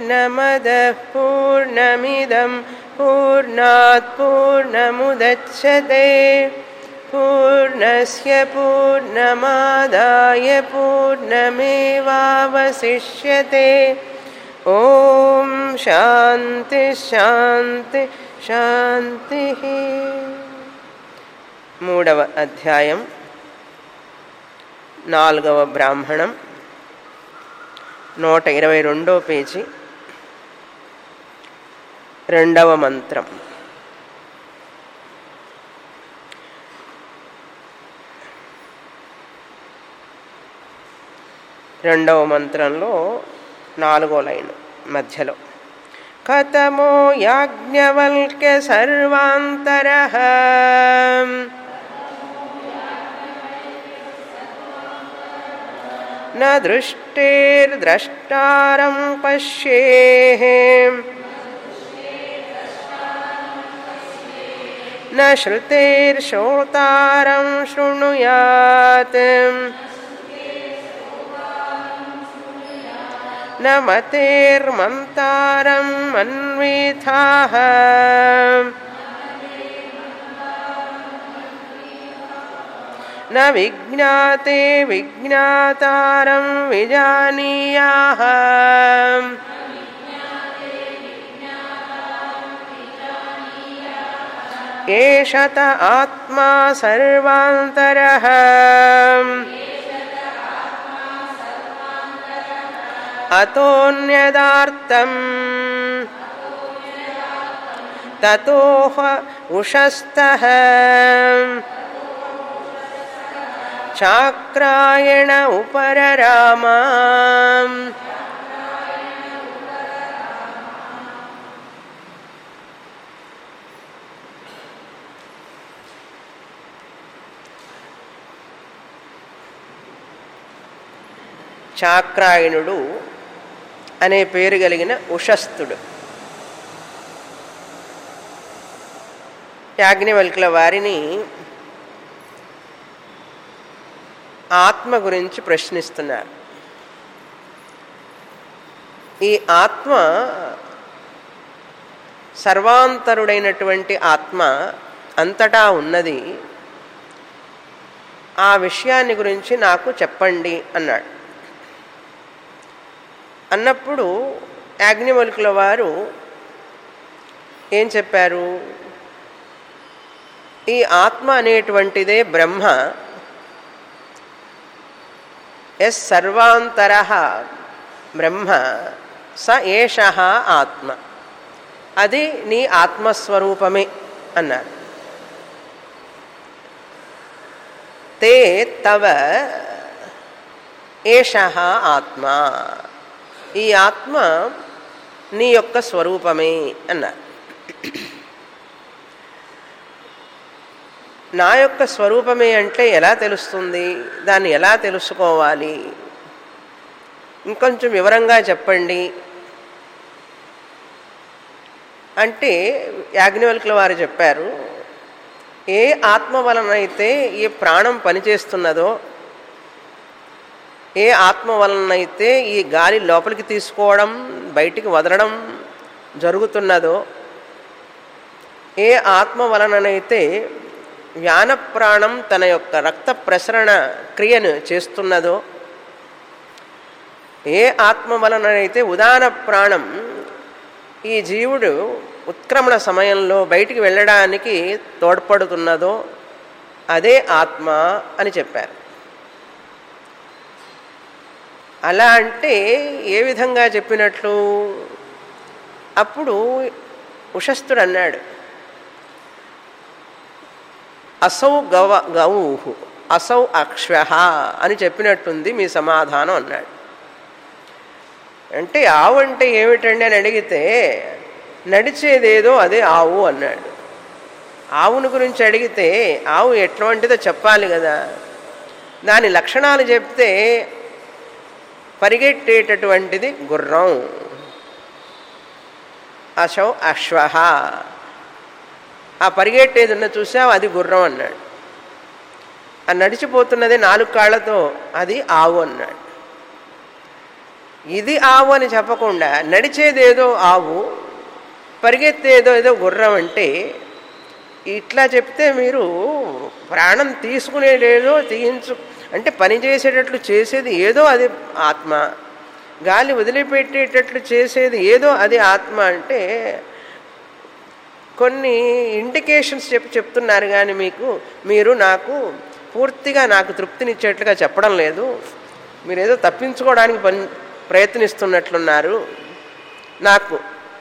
पूर्णमदः पूर्णमिदं पूर्णात् पूर्णमुदच्छते पूर्णस्य पूर्णमादाय पूर्णमेवावशिष्यते ॐ शान्ति शान्ति शान्तिः మూడవ అధ్యాయం నాలుగవ బ్రాహ్మణం నూట ఇరవై రెండో పేజీ రెండవ మంత్రం రెండవ మంత్రంలో నాలుగో లైన్ మధ్యలో కథమో యాజ్ఞవల్క్య సర్వాంతర न दृष्टेर्द्रष्टारं पश्येः न श्रुतेर्श्रोतारं शृणुयात् न मतेर्मन्तारं मन्वीथाः न विज्ञाते विज्ञातारं विजानीयाः एष त आत्मा सर्वान्तरः अतोऽन्यदार्तम् ततोह उषस्तः चाक्रायण उपररामा చాక్రాయణుడు అనే పేరు కలిగిన ఉషస్థుడు యాజ్ఞవల్కుల వారిని ఆత్మ గురించి ప్రశ్నిస్తున్నారు ఈ ఆత్మ సర్వాంతరుడైనటువంటి ఆత్మ అంతటా ఉన్నది ఆ విషయాన్ని గురించి నాకు చెప్పండి అన్నాడు అన్నప్పుడు యాజ్ఞవల్కుల వారు ఏం చెప్పారు ఈ ఆత్మ అనేటువంటిదే బ్రహ్మ ఎస్ సర్వాంతర బ్రహ్మ స ఏష ఆత్మ అది నీ ఆత్మస్వరూపమే అన్నారు తే తవ ఏష ఆత్మ ఈ ఆత్మ నీ యొక్క స్వరూపమే అన్నారు నా యొక్క స్వరూపమే అంటే ఎలా తెలుస్తుంది దాన్ని ఎలా తెలుసుకోవాలి ఇంకొంచెం వివరంగా చెప్పండి అంటే యాజ్ఞవల్కుల వారు చెప్పారు ఏ ఆత్మ వలనైతే ఈ ప్రాణం పనిచేస్తున్నదో ఏ ఆత్మ వలనైతే ఈ గాలి లోపలికి తీసుకోవడం బయటికి వదలడం జరుగుతున్నదో ఏ ఆత్మ వలననైతే వ్యాన ప్రాణం తన యొక్క రక్త ప్రసరణ క్రియను చేస్తున్నదో ఏ ఆత్మ వలనైతే ఉదాన ప్రాణం ఈ జీవుడు ఉత్క్రమణ సమయంలో బయటికి వెళ్ళడానికి తోడ్పడుతున్నదో అదే ఆత్మ అని చెప్పారు అలా అంటే ఏ విధంగా చెప్పినట్లు అప్పుడు ఉషస్థుడు అన్నాడు అసౌ గవ గౌహు అసౌ అక్ష్వ అని చెప్పినట్టుంది మీ సమాధానం అన్నాడు అంటే ఆవు అంటే ఏమిటండి అని అడిగితే నడిచేదేదో అదే ఆవు అన్నాడు ఆవుని గురించి అడిగితే ఆవు ఎటువంటిదో చెప్పాలి కదా దాని లక్షణాలు చెప్తే పరిగెట్టేటటువంటిది గుర్రం అశౌ అశ్వ ఆ పరిగెట్టేది ఉన్న చూసావు అది గుర్రం అన్నాడు ఆ నడిచిపోతున్నది నాలుగు కాళ్ళతో అది ఆవు అన్నాడు ఇది ఆవు అని చెప్పకుండా నడిచేదేదో ఆవు పరిగెత్తేదో ఏదో గుర్రం అంటే ఇట్లా చెప్తే మీరు ప్రాణం తీసుకునేదేదో తీయించు అంటే పని చేసేటట్లు చేసేది ఏదో అది ఆత్మ గాలి వదిలిపెట్టేటట్లు చేసేది ఏదో అది ఆత్మ అంటే కొన్ని ఇండికేషన్స్ చెప్పి చెప్తున్నారు కానీ మీకు మీరు నాకు పూర్తిగా నాకు తృప్తినిచ్చేట్లుగా చెప్పడం లేదు మీరు ఏదో తప్పించుకోవడానికి పని ప్రయత్నిస్తున్నట్లున్నారు నాకు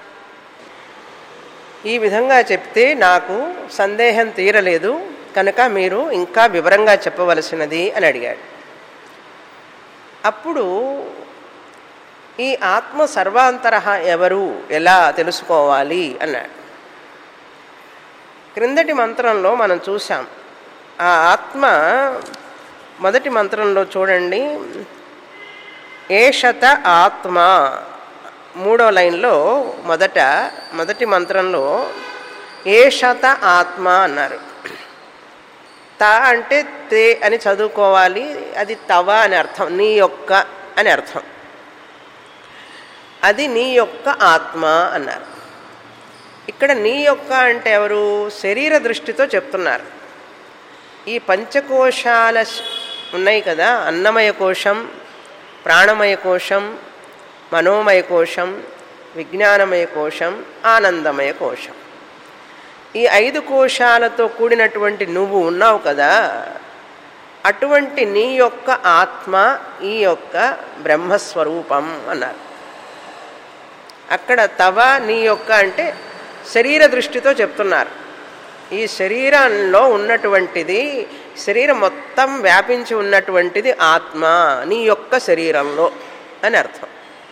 ఈ విధంగా చెప్తే నాకు సందేహం తీరలేదు కనుక మీరు ఇంకా వివరంగా చెప్పవలసినది అని అడిగాడు అప్పుడు ఈ ఆత్మ సర్వాంతరహ ఎవరు ఎలా తెలుసుకోవాలి అన్నాడు క్రిందటి మంత్రంలో మనం చూసాం ఆ ఆత్మ మొదటి మంత్రంలో చూడండి ఏషత ఆత్మ మూడో లైన్లో మొదట మొదటి మంత్రంలో ఏషత ఆత్మ అన్నారు త అంటే తే అని చదువుకోవాలి అది తవ అని అర్థం నీ యొక్క అని అర్థం అది నీ యొక్క ఆత్మ అన్నారు ఇక్కడ నీ యొక్క అంటే ఎవరు శరీర దృష్టితో చెప్తున్నారు ఈ పంచకోశాల ఉన్నాయి కదా అన్నమయ కోశం ప్రాణమయ కోశం మనోమయ కోశం విజ్ఞానమయ కోశం ఆనందమయ కోశం ఈ ఐదు కోశాలతో కూడినటువంటి నువ్వు ఉన్నావు కదా అటువంటి నీ యొక్క ఆత్మ ఈ యొక్క బ్రహ్మస్వరూపం అన్నారు అక్కడ తవ నీ యొక్క అంటే శరీర దృష్టితో చెప్తున్నారు ఈ శరీరంలో ఉన్నటువంటిది శరీరం మొత్తం వ్యాపించి ఉన్నటువంటిది ఆత్మ నీ యొక్క శరీరంలో అని అర్థం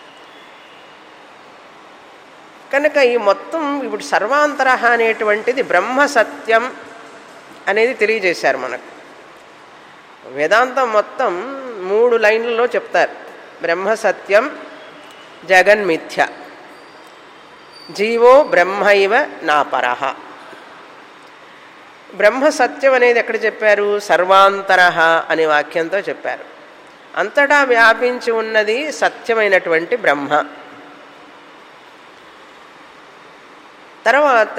కనుక ఈ మొత్తం ఇప్పుడు సర్వాంతరహ అనేటువంటిది బ్రహ్మ సత్యం అనేది తెలియజేశారు మనకు వేదాంతం మొత్తం మూడు లైన్లలో చెప్తారు బ్రహ్మ సత్యం జగన్మిథ్య జీవో బ్రహ్మైవ నా పరహ బ్రహ్మ సత్యం అనేది ఎక్కడ చెప్పారు సర్వాంతర అనే వాక్యంతో చెప్పారు అంతటా వ్యాపించి ఉన్నది సత్యమైనటువంటి బ్రహ్మ తర్వాత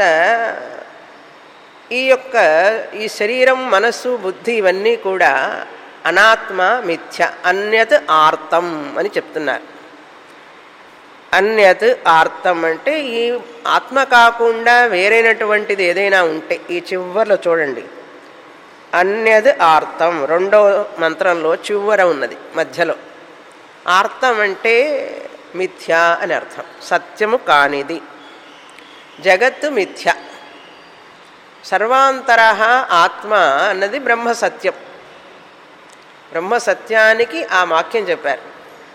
ఈ యొక్క ఈ శరీరం మనస్సు బుద్ధి ఇవన్నీ కూడా అనాత్మ మిథ్య అన్యత్ ఆర్తం అని చెప్తున్నారు అన్యత్ ఆర్తం అంటే ఈ ఆత్మ కాకుండా వేరైనటువంటిది ఏదైనా ఉంటే ఈ చివరిలో చూడండి అన్యద్ ఆర్తం రెండో మంత్రంలో చివర ఉన్నది మధ్యలో ఆర్తం అంటే మిథ్య అని అర్థం సత్యము కానిది జగత్తు మిథ్య సర్వాంతర ఆత్మ అన్నది బ్రహ్మ సత్యం బ్రహ్మ సత్యానికి ఆ వాక్యం చెప్పారు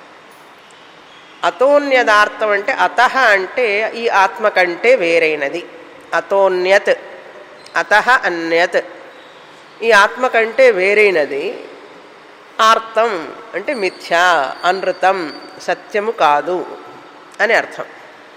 అతోన్యదార్థం అంటే అత అంటే ఈ ఆత్మ కంటే వేరైనది అతోన్యత్ అత అన్యత్ ఈ ఆత్మ కంటే వేరైనది ఆర్తం అంటే మిథ్యా అనృతం సత్యము కాదు అని అర్థం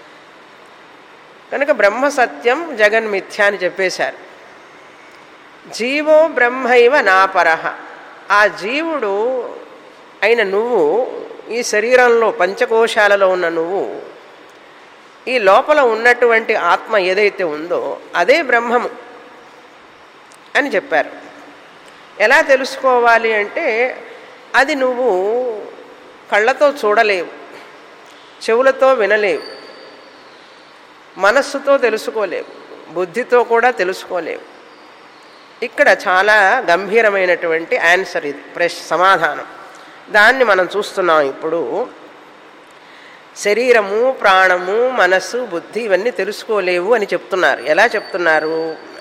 కనుక బ్రహ్మ సత్యం జగన్ మిథ్య అని చెప్పేశారు జీవో బ్రహ్మైవ నాపరహ ఆ జీవుడు అయిన నువ్వు ఈ శరీరంలో పంచకోశాలలో ఉన్న నువ్వు ఈ లోపల ఉన్నటువంటి ఆత్మ ఏదైతే ఉందో అదే బ్రహ్మము అని చెప్పారు ఎలా తెలుసుకోవాలి అంటే అది నువ్వు కళ్ళతో చూడలేవు చెవులతో వినలేవు మనస్సుతో తెలుసుకోలేవు బుద్ధితో కూడా తెలుసుకోలేవు ఇక్కడ చాలా గంభీరమైనటువంటి ఆన్సర్ ఇది ప్రశ్న సమాధానం దాన్ని మనం చూస్తున్నాం ఇప్పుడు శరీరము ప్రాణము మనస్సు బుద్ధి ఇవన్నీ తెలుసుకోలేవు అని చెప్తున్నారు ఎలా చెప్తున్నారు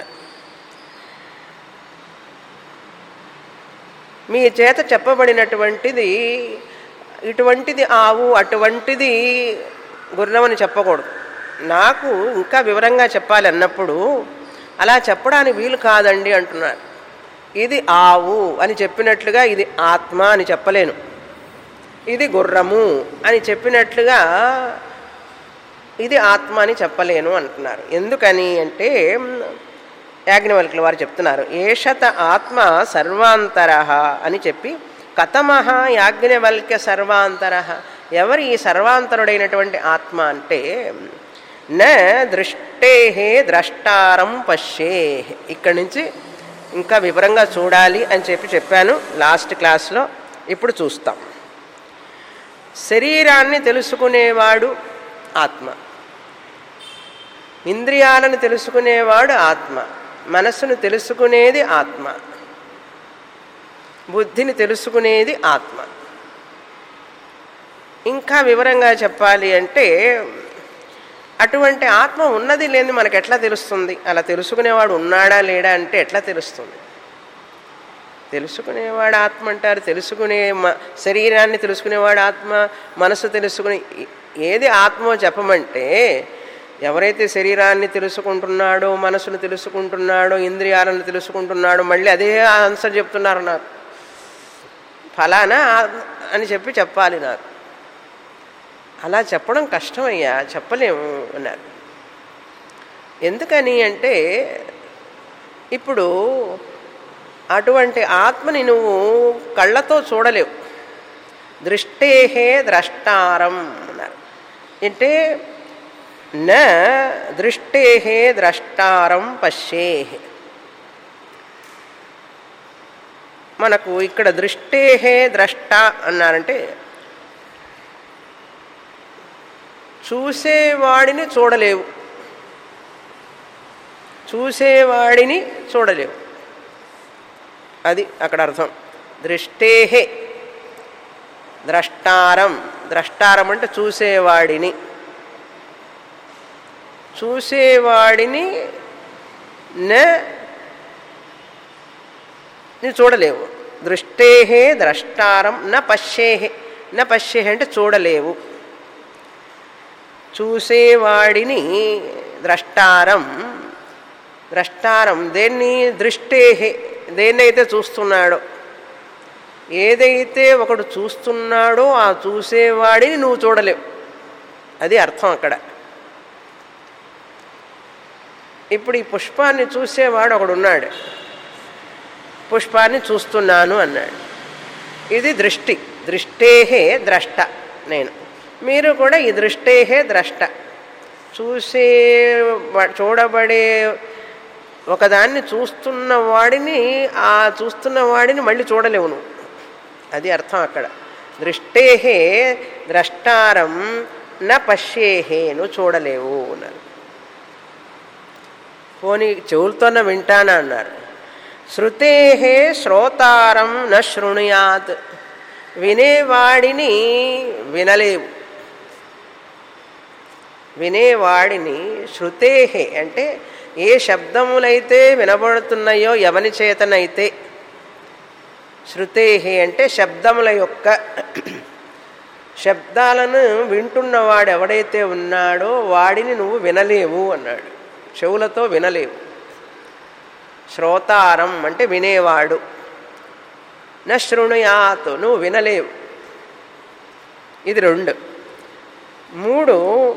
మీ చేత చెప్పబడినటువంటిది ఇటువంటిది ఆవు అటువంటిది గుర్రమని చెప్పకూడదు నాకు ఇంకా వివరంగా చెప్పాలి అన్నప్పుడు అలా చెప్పడానికి వీలు కాదండి అంటున్నారు ఇది ఆవు అని చెప్పినట్లుగా ఇది ఆత్మ అని చెప్పలేను ఇది గుర్రము అని చెప్పినట్లుగా ఇది ఆత్మ అని చెప్పలేను అంటున్నారు ఎందుకని అంటే యాజ్ఞవల్కుల వారు చెప్తున్నారు ఏషత ఆత్మ సర్వాంతర అని చెప్పి కథమహ యాజ్ఞవల్క్య సర్వాంతర ఎవరి ఈ సర్వాంతరుడైనటువంటి ఆత్మ అంటే న దృష్టే ద్రష్టారం పశ్యే ఇక్కడి నుంచి ఇంకా వివరంగా చూడాలి అని చెప్పి చెప్పాను లాస్ట్ క్లాస్లో ఇప్పుడు చూస్తాం శరీరాన్ని తెలుసుకునేవాడు ఆత్మ ఇంద్రియాలను తెలుసుకునేవాడు ఆత్మ మనస్సును తెలుసుకునేది ఆత్మ బుద్ధిని తెలుసుకునేది ఆత్మ ఇంకా వివరంగా చెప్పాలి అంటే అటువంటి ఆత్మ ఉన్నది లేని మనకు ఎట్లా తెలుస్తుంది అలా తెలుసుకునేవాడు ఉన్నాడా లేడా అంటే ఎట్లా తెలుస్తుంది తెలుసుకునేవాడు ఆత్మ అంటారు తెలుసుకునే మ- శరీరాన్ని తెలుసుకునేవాడు ఆత్మ మనసు తెలుసుకునే ఏది ఆత్మో చెప్పమంటే ఎవరైతే శరీరాన్ని తెలుసుకుంటున్నాడో మనసును తెలుసుకుంటున్నాడో ఇంద్రియాలను తెలుసుకుంటున్నాడో మళ్ళీ అదే ఆన్సర్ చెప్తున్నారు నాకు ఫలానా ఆత్మ అని చెప్పి చెప్పాలి నాకు అలా చెప్పడం కష్టమయ్యా చెప్పలేము అన్నారు ఎందుకని అంటే ఇప్పుడు అటువంటి ఆత్మని నువ్వు కళ్ళతో చూడలేవు దృష్టేహే ద్రష్టారం అన్నారు అంటే న దృష్టేహే ద్రష్టారం పశ్యేహే మనకు ఇక్కడ దృష్టేహే ద్రష్ట అన్నారంటే చూసేవాడిని చూడలేవు చూసేవాడిని చూడలేవు అది అక్కడ అర్థం దృష్టేహే ద్రష్టారం ద్రష్టారం అంటే చూసేవాడిని చూసేవాడిని న ని చూడలేవు దృష్టేహే ద్రష్టారం న పశ్యేహే న పశ్యేహే అంటే చూడలేవు చూసేవాడిని ద్రష్టారం ద్రష్టారం దేన్ని దృష్టేహే దేన్నైతే చూస్తున్నాడో ఏదైతే ఒకడు చూస్తున్నాడో ఆ చూసేవాడిని నువ్వు చూడలేవు అది అర్థం అక్కడ ఇప్పుడు ఈ పుష్పాన్ని చూసేవాడు ఒకడు ఉన్నాడు పుష్పాన్ని చూస్తున్నాను అన్నాడు ఇది దృష్టి దృష్టేహే ద్రష్ట నేను మీరు కూడా ఈ దృష్టేహే ద్రష్ట చూసే వా- చూడబడే ఒకదాన్ని చూస్తున్న వాడిని ఆ చూస్తున్న వాడిని మళ్ళీ చూడలేవు నువ్వు అది అర్థం అక్కడ దృష్టేహే ద్రష్టారం న పశ్యేహే నువ్వు చూడలేవు అన్నారు పోనీ చెవులతోన వింటానా అన్నారు శృతే శ్రోతారం న శృణుయాత్ వినేవాడిని వినలేవు వినేవాడిని శృతేహే అంటే ఏ శబ్దములైతే వినబడుతున్నాయో ఎవని చేతనైతే శృతేహే అంటే శబ్దముల యొక్క శబ్దాలను వింటున్నవాడు ఎవడైతే ఉన్నాడో వాడిని నువ్వు వినలేవు అన్నాడు చెవులతో వినలేవు శ్రోతారం అంటే వినేవాడు న శృణుయాత్ నువ్వు వినలేవు ఇది రెండు మూడు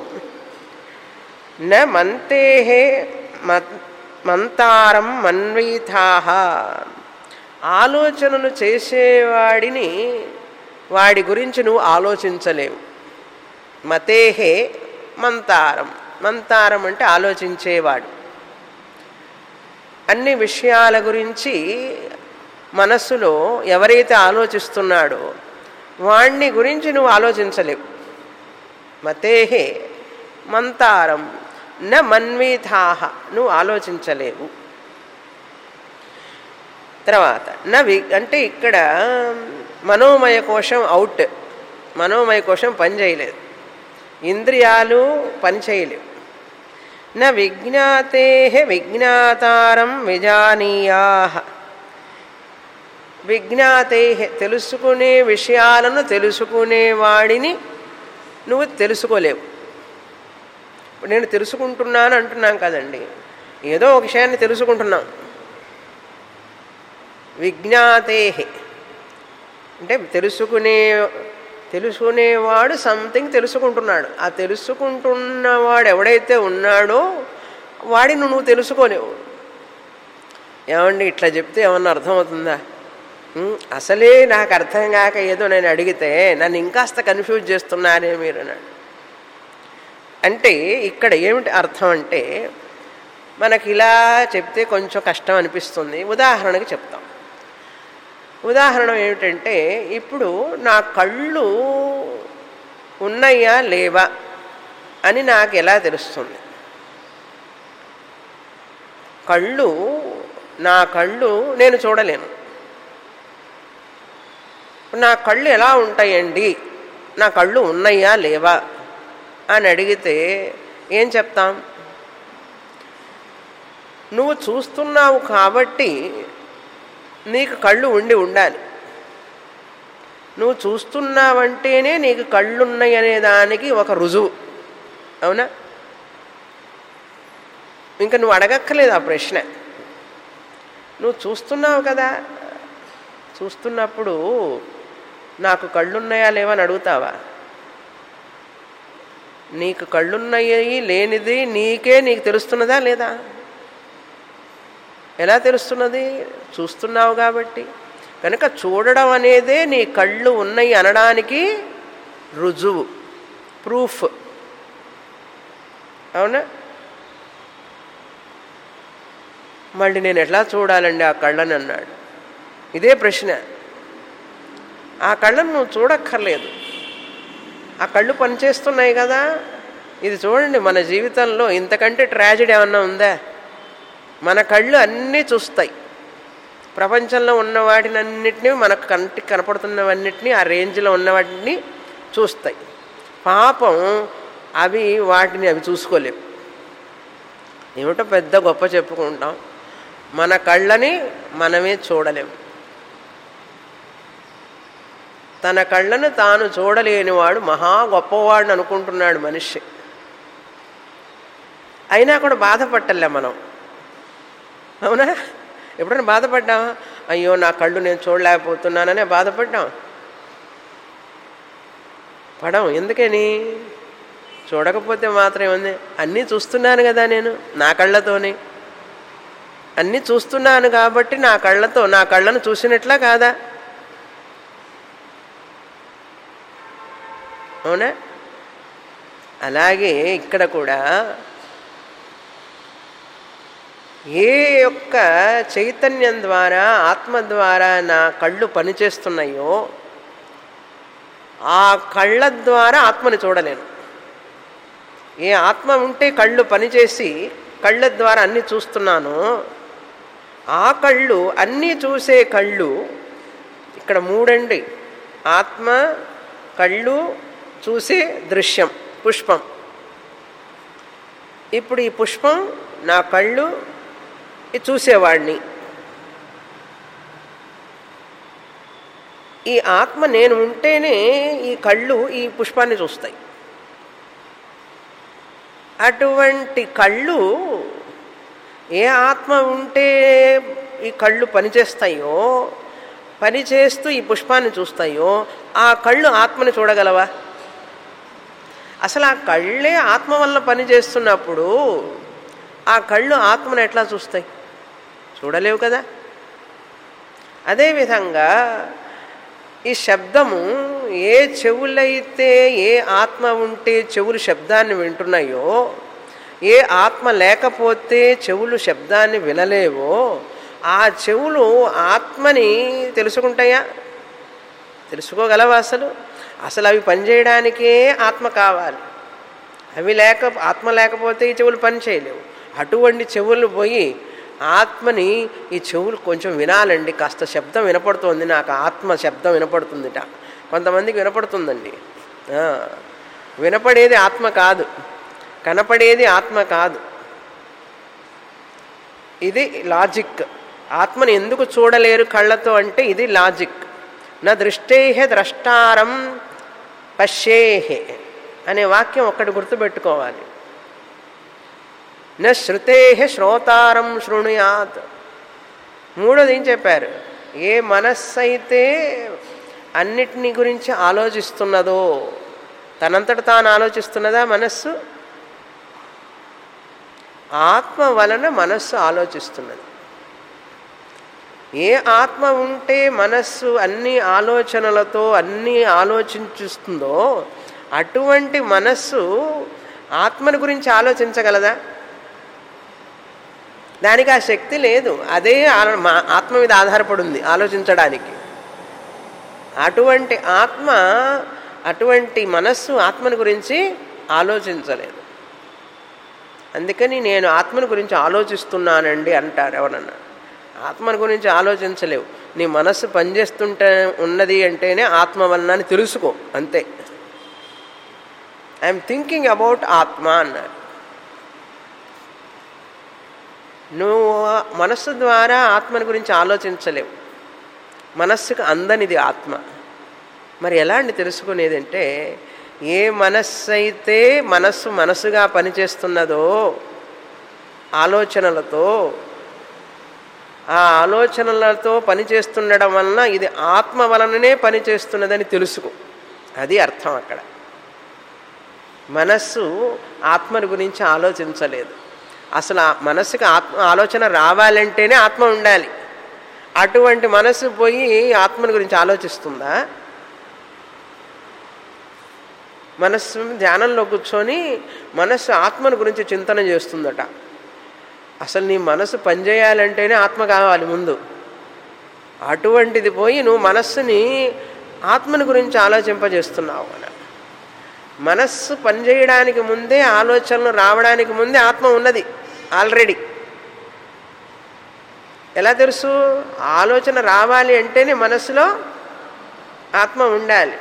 న మంతేహే మన్- మంతారం మన్వీథాహ ఆలోచనలు చేసేవాడిని వాడి గురించి నువ్వు ఆలోచించలేవు మతేహే మంతారం మంతారం అంటే ఆలోచించేవాడు అన్ని విషయాల గురించి మనస్సులో ఎవరైతే ఆలోచిస్తున్నాడో వాణ్ణి గురించి నువ్వు ఆలోచించలేవు మతేహే మంతారం న మన్వీథాహ నువ్వు ఆలోచించలేవు తర్వాత న వి అంటే ఇక్కడ మనోమయ కోశం అవుట్ మనోమయ కోశం పని చేయలేదు ఇంద్రియాలు పని చేయలేవు న విజ్ఞాతే విజ్ఞాతారం విజానీయా విజ్ఞాతే తెలుసుకునే విషయాలను తెలుసుకునే వాడిని నువ్వు తెలుసుకోలేవు ఇప్పుడు నేను తెలుసుకుంటున్నాను అంటున్నాం కదండి ఏదో ఒక విషయాన్ని తెలుసుకుంటున్నాం విజ్ఞాతే అంటే తెలుసుకునే తెలుసుకునేవాడు సంథింగ్ తెలుసుకుంటున్నాడు ఆ తెలుసుకుంటున్నవాడు ఎవడైతే ఉన్నాడో వాడిని నువ్వు తెలుసుకోలేవు ఏమండి ఇట్లా చెప్తే ఏమన్నా అర్థమవుతుందా ఉమ్, అసలే నాకు అర్థం కాక ఏదో నేను అడిగితే నన్ను ఇంకాస్త కన్ఫ్యూజ్ చేస్తున్నారే మీరు అన్నాడు అంటే ఇక్కడ ఏమిటి అర్థం అంటే మనకి ఇలా చెప్తే కొంచెం కష్టం అనిపిస్తుంది ఉదాహరణకి చెప్తాం ఉదాహరణ ఏమిటంటే ఇప్పుడు నా కళ్ళు ఉన్నాయా లేవా అని నాకు ఎలా తెలుస్తుంది కళ్ళు నా కళ్ళు నేను చూడలేను నా కళ్ళు ఎలా ఉంటాయండి నా కళ్ళు ఉన్నాయా లేవా అని అడిగితే ఏం చెప్తాం నువ్వు చూస్తున్నావు కాబట్టి నీకు కళ్ళు ఉండి ఉండాలి నువ్వు చూస్తున్నావంటేనే నీకు కళ్ళున్నాయి అనే దానికి ఒక రుజువు అవునా ఇంకా నువ్వు అడగక్కర్లేదు ఆ ప్రశ్న నువ్వు చూస్తున్నావు కదా చూస్తున్నప్పుడు నాకు కళ్ళున్నాయా లేవని అడుగుతావా నీకు కళ్ళున్నాయి లేనిది నీకే నీకు తెలుస్తున్నదా లేదా ఎలా తెలుస్తున్నది చూస్తున్నావు కాబట్టి కనుక చూడడం అనేదే నీ కళ్ళు ఉన్నాయి అనడానికి రుజువు ప్రూఫ్ అవునా మళ్ళీ నేను ఎట్లా చూడాలండి ఆ కళ్ళని అన్నాడు ఇదే ప్రశ్న ఆ కళ్ళను నువ్వు చూడక్కర్లేదు ఆ కళ్ళు పనిచేస్తున్నాయి కదా ఇది చూడండి మన జీవితంలో ఇంతకంటే ట్రాజడీ ఏమన్నా ఉందా మన కళ్ళు అన్నీ చూస్తాయి ప్రపంచంలో ఉన్న వాటిని అన్నిటినీ మనకు కంటికి కనపడుతున్నవన్నిటినీ ఆ రేంజ్లో ఉన్న వాటిని చూస్తాయి పాపం అవి వాటిని అవి చూసుకోలేవు ఏమిటో పెద్ద గొప్ప చెప్పుకుంటాం మన కళ్ళని మనమే చూడలేము తన కళ్ళను తాను చూడలేనివాడు మహా గొప్పవాడిని అనుకుంటున్నాడు మనిషి అయినా కూడా బాధపట్టలే మనం అవునా ఎప్పుడైనా బాధపడ్డామా అయ్యో నా కళ్ళు నేను చూడలేకపోతున్నాననే బాధపడ్డాం పడం ఎందుకని చూడకపోతే మాత్రం ఏముంది అన్నీ చూస్తున్నాను కదా నేను నా కళ్ళతోనే అన్నీ చూస్తున్నాను కాబట్టి నా కళ్ళతో నా కళ్ళను చూసినట్లా కాదా అవునా అలాగే ఇక్కడ కూడా ఏ యొక్క చైతన్యం ద్వారా ఆత్మ ద్వారా నా కళ్ళు పనిచేస్తున్నాయో ఆ కళ్ళ ద్వారా ఆత్మని చూడలేను ఏ ఆత్మ ఉంటే కళ్ళు పనిచేసి కళ్ళ ద్వారా అన్నీ చూస్తున్నాను ఆ కళ్ళు అన్నీ చూసే కళ్ళు ఇక్కడ మూడండి ఆత్మ కళ్ళు చూసే దృశ్యం పుష్పం ఇప్పుడు ఈ పుష్పం నా కళ్ళు ఇది చూసేవాడిని ఈ ఆత్మ నేను ఉంటేనే ఈ కళ్ళు ఈ పుష్పాన్ని చూస్తాయి అటువంటి కళ్ళు ఏ ఆత్మ ఉంటే ఈ కళ్ళు పనిచేస్తాయో పనిచేస్తూ ఈ పుష్పాన్ని చూస్తాయో ఆ కళ్ళు ఆత్మని చూడగలవా అసలు ఆ కళ్ళే ఆత్మ వల్ల పనిచేస్తున్నప్పుడు ఆ కళ్ళు ఆత్మను ఎట్లా చూస్తాయి చూడలేవు కదా అదేవిధంగా ఈ శబ్దము ఏ చెవులైతే ఏ ఆత్మ ఉంటే చెవులు శబ్దాన్ని వింటున్నాయో ఏ ఆత్మ లేకపోతే చెవులు శబ్దాన్ని వినలేవో ఆ చెవులు ఆత్మని తెలుసుకుంటాయా తెలుసుకోగలవా అసలు అసలు అవి పనిచేయడానికే ఆత్మ కావాలి అవి లేక ఆత్మ లేకపోతే ఈ చెవులు పని చేయలేవు అటువంటి చెవులు పోయి ఆత్మని ఈ చెవులు కొంచెం వినాలండి కాస్త శబ్దం వినపడుతోంది నాకు ఆత్మ శబ్దం వినపడుతుందిట కొంతమందికి వినపడుతుందండి ఆ, వినపడేది ఆత్మ కాదు కనపడేది ఆత్మ కాదు ఇది లాజిక్ ఆత్మని ఎందుకు చూడలేరు కళ్ళతో అంటే ఇది లాజిక్ నా దృష్టేహ ద్రష్టారం పశ్యేహే అనే వాక్యం ఒక్కటి గుర్తుపెట్టుకోవాలి న శృతే శ్రోతారం శృణుయాత్ మూడోది ఏం చెప్పారు ఏ మనస్సు అయితే అన్నిటిని గురించి ఆలోచిస్తున్నదో తనంతట తాను ఆలోచిస్తున్నదా మనస్సు ఆత్మ వలన మనస్సు ఆలోచిస్తున్నది ఏ ఆత్మ ఉంటే మనస్సు అన్ని ఆలోచనలతో అన్నీ ఆలోచించుస్తుందో అటువంటి మనస్సు ఆత్మని గురించి ఆలోచించగలదా దానికి ఆ శక్తి లేదు అదే ఆ- మా ఆత్మ మీద ఆధారపడి ఉంది ఆలోచించడానికి అటువంటి ఆత్మ అటువంటి మనస్సు ఆత్మని గురించి ఆలోచించలేదు అందుకని నేను ఆత్మని గురించి ఆలోచిస్తున్నానండి అంటారు ఎవరన్నా ఆత్మని గురించి ఆలోచించలేవు నీ మనస్సు పనిచేస్తుంటే ఉన్నది అంటేనే ఆత్మ వలన అని తెలుసుకో అంతే ఐఎమ్ థింకింగ్ అబౌట్ ఆత్మ అన్నారు నువ్వు మనస్సు ద్వారా ఆత్మని గురించి ఆలోచించలేవు మనస్సుకు అందనిది ఆత్మ మరి ఎలా అండి తెలుసుకునేదంటే ఏ మనస్సు అయితే మనస్సు మనసుగా పనిచేస్తున్నదో ఆలోచనలతో ఆ ఆలోచనలతో పనిచేస్తుండడం వలన ఇది ఆత్మ వలననే పనిచేస్తున్నదని తెలుసుకో అది అర్థం అక్కడ మనస్సు ఆత్మని గురించి ఆలోచించలేదు అసలు ఆ మనస్సుకి ఆత్మ ఆలోచన రావాలంటేనే ఆత్మ ఉండాలి అటువంటి మనస్సు పోయి ఆత్మని గురించి ఆలోచిస్తుందా మనస్సు ధ్యానంలో కూర్చొని మనస్సు ఆత్మని గురించి చింతన చేస్తుందట అసలు నీ మనసు పనిచేయాలంటేనే ఆత్మ కావాలి ముందు అటువంటిది పోయి నువ్వు మనస్సుని ఆత్మని గురించి ఆలోచింపజేస్తున్నావు అని మనస్సు పనిచేయడానికి ముందే ఆలోచనలు రావడానికి ముందే ఆత్మ ఉన్నది ఆల్రెడీ ఎలా తెలుసు ఆలోచన రావాలి అంటేనే మనస్సులో ఆత్మ ఉండాలి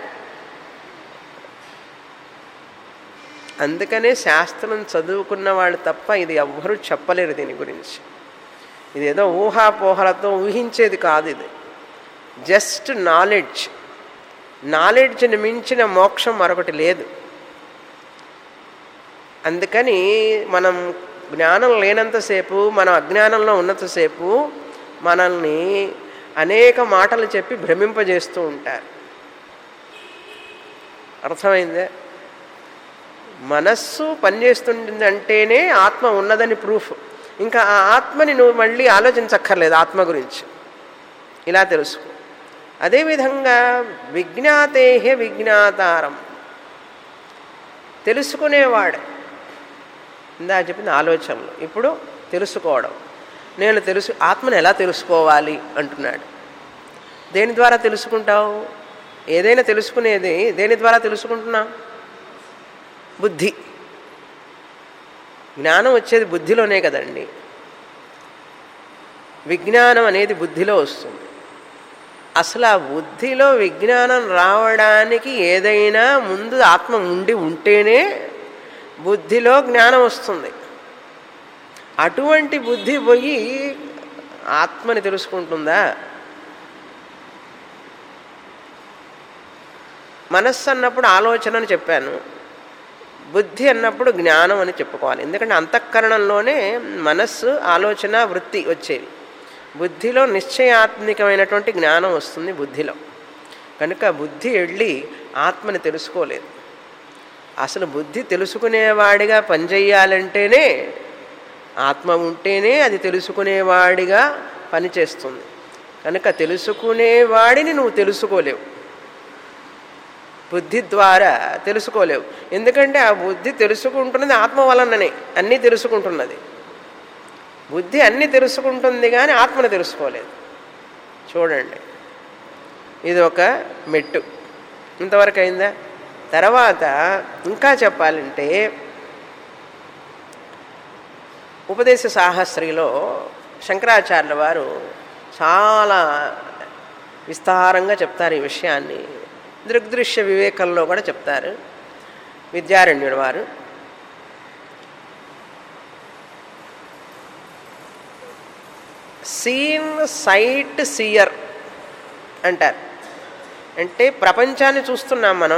అందుకనే శాస్త్రం చదువుకున్న వాళ్ళు తప్ప ఇది ఎవ్వరూ చెప్పలేరు దీని గురించి ఇది ఏదో ఊహాపోహలతో ఊహించేది కాదు ఇది జస్ట్ నాలెడ్జ్ నాలెడ్జ్ని మించిన మోక్షం మరొకటి లేదు అందుకని మనం జ్ఞానం లేనంతసేపు మనం అజ్ఞానంలో ఉన్నంతసేపు మనల్ని అనేక మాటలు చెప్పి భ్రమింపజేస్తూ ఉంటారు అర్థమైందే మనస్సు పనిచేస్తుంది అంటేనే ఆత్మ ఉన్నదని ప్రూఫ్ ఇంకా ఆ ఆత్మని నువ్వు మళ్ళీ ఆలోచించక్కర్లేదు ఆత్మ గురించి ఇలా తెలుసుకో అదేవిధంగా విజ్ఞాతేహే విజ్ఞాతారం తెలుసుకునేవాడు ఇందా చెప్పింది ఆలోచనలు ఇప్పుడు తెలుసుకోవడం నేను తెలుసు ఆత్మను ఎలా తెలుసుకోవాలి అంటున్నాడు దేని ద్వారా తెలుసుకుంటావు ఏదైనా తెలుసుకునేది దేని ద్వారా తెలుసుకుంటున్నావు బుద్ధి జ్ఞానం వచ్చేది బుద్ధిలోనే కదండి విజ్ఞానం అనేది బుద్ధిలో వస్తుంది అసలు ఆ బుద్ధిలో విజ్ఞానం రావడానికి ఏదైనా ముందు ఆత్మ ఉండి ఉంటేనే బుద్ధిలో జ్ఞానం వస్తుంది అటువంటి బుద్ధి పోయి ఆత్మని తెలుసుకుంటుందా మనస్సు అన్నప్పుడు ఆలోచన అని చెప్పాను బుద్ధి అన్నప్పుడు జ్ఞానం అని చెప్పుకోవాలి ఎందుకంటే అంతఃకరణంలోనే మనస్సు ఆలోచన వృత్తి వచ్చేవి బుద్ధిలో నిశ్చయాత్మికమైనటువంటి జ్ఞానం వస్తుంది బుద్ధిలో కనుక బుద్ధి వెళ్ళి ఆత్మని తెలుసుకోలేదు అసలు బుద్ధి తెలుసుకునేవాడిగా పనిచేయాలంటేనే ఆత్మ ఉంటేనే అది తెలుసుకునేవాడిగా పనిచేస్తుంది కనుక తెలుసుకునేవాడిని నువ్వు తెలుసుకోలేవు బుద్ధి ద్వారా తెలుసుకోలేవు ఎందుకంటే ఆ బుద్ధి తెలుసుకుంటున్నది ఆత్మ వలననే అన్నీ తెలుసుకుంటున్నది బుద్ధి అన్నీ తెలుసుకుంటుంది కానీ ఆత్మను తెలుసుకోలేదు చూడండి ఇది ఒక మెట్టు ఇంతవరకు అయిందా తర్వాత ఇంకా చెప్పాలంటే ఉపదేశ సాహస్రిలో శంకరాచార్యుల వారు చాలా విస్తారంగా చెప్తారు ఈ విషయాన్ని దృగ్దృశ్య వివేకంలో కూడా చెప్తారు విద్యారణ్యుడు వారు సీన్ సైట్ సీయర్ అంటారు అంటే ప్రపంచాన్ని చూస్తున్నాం మనం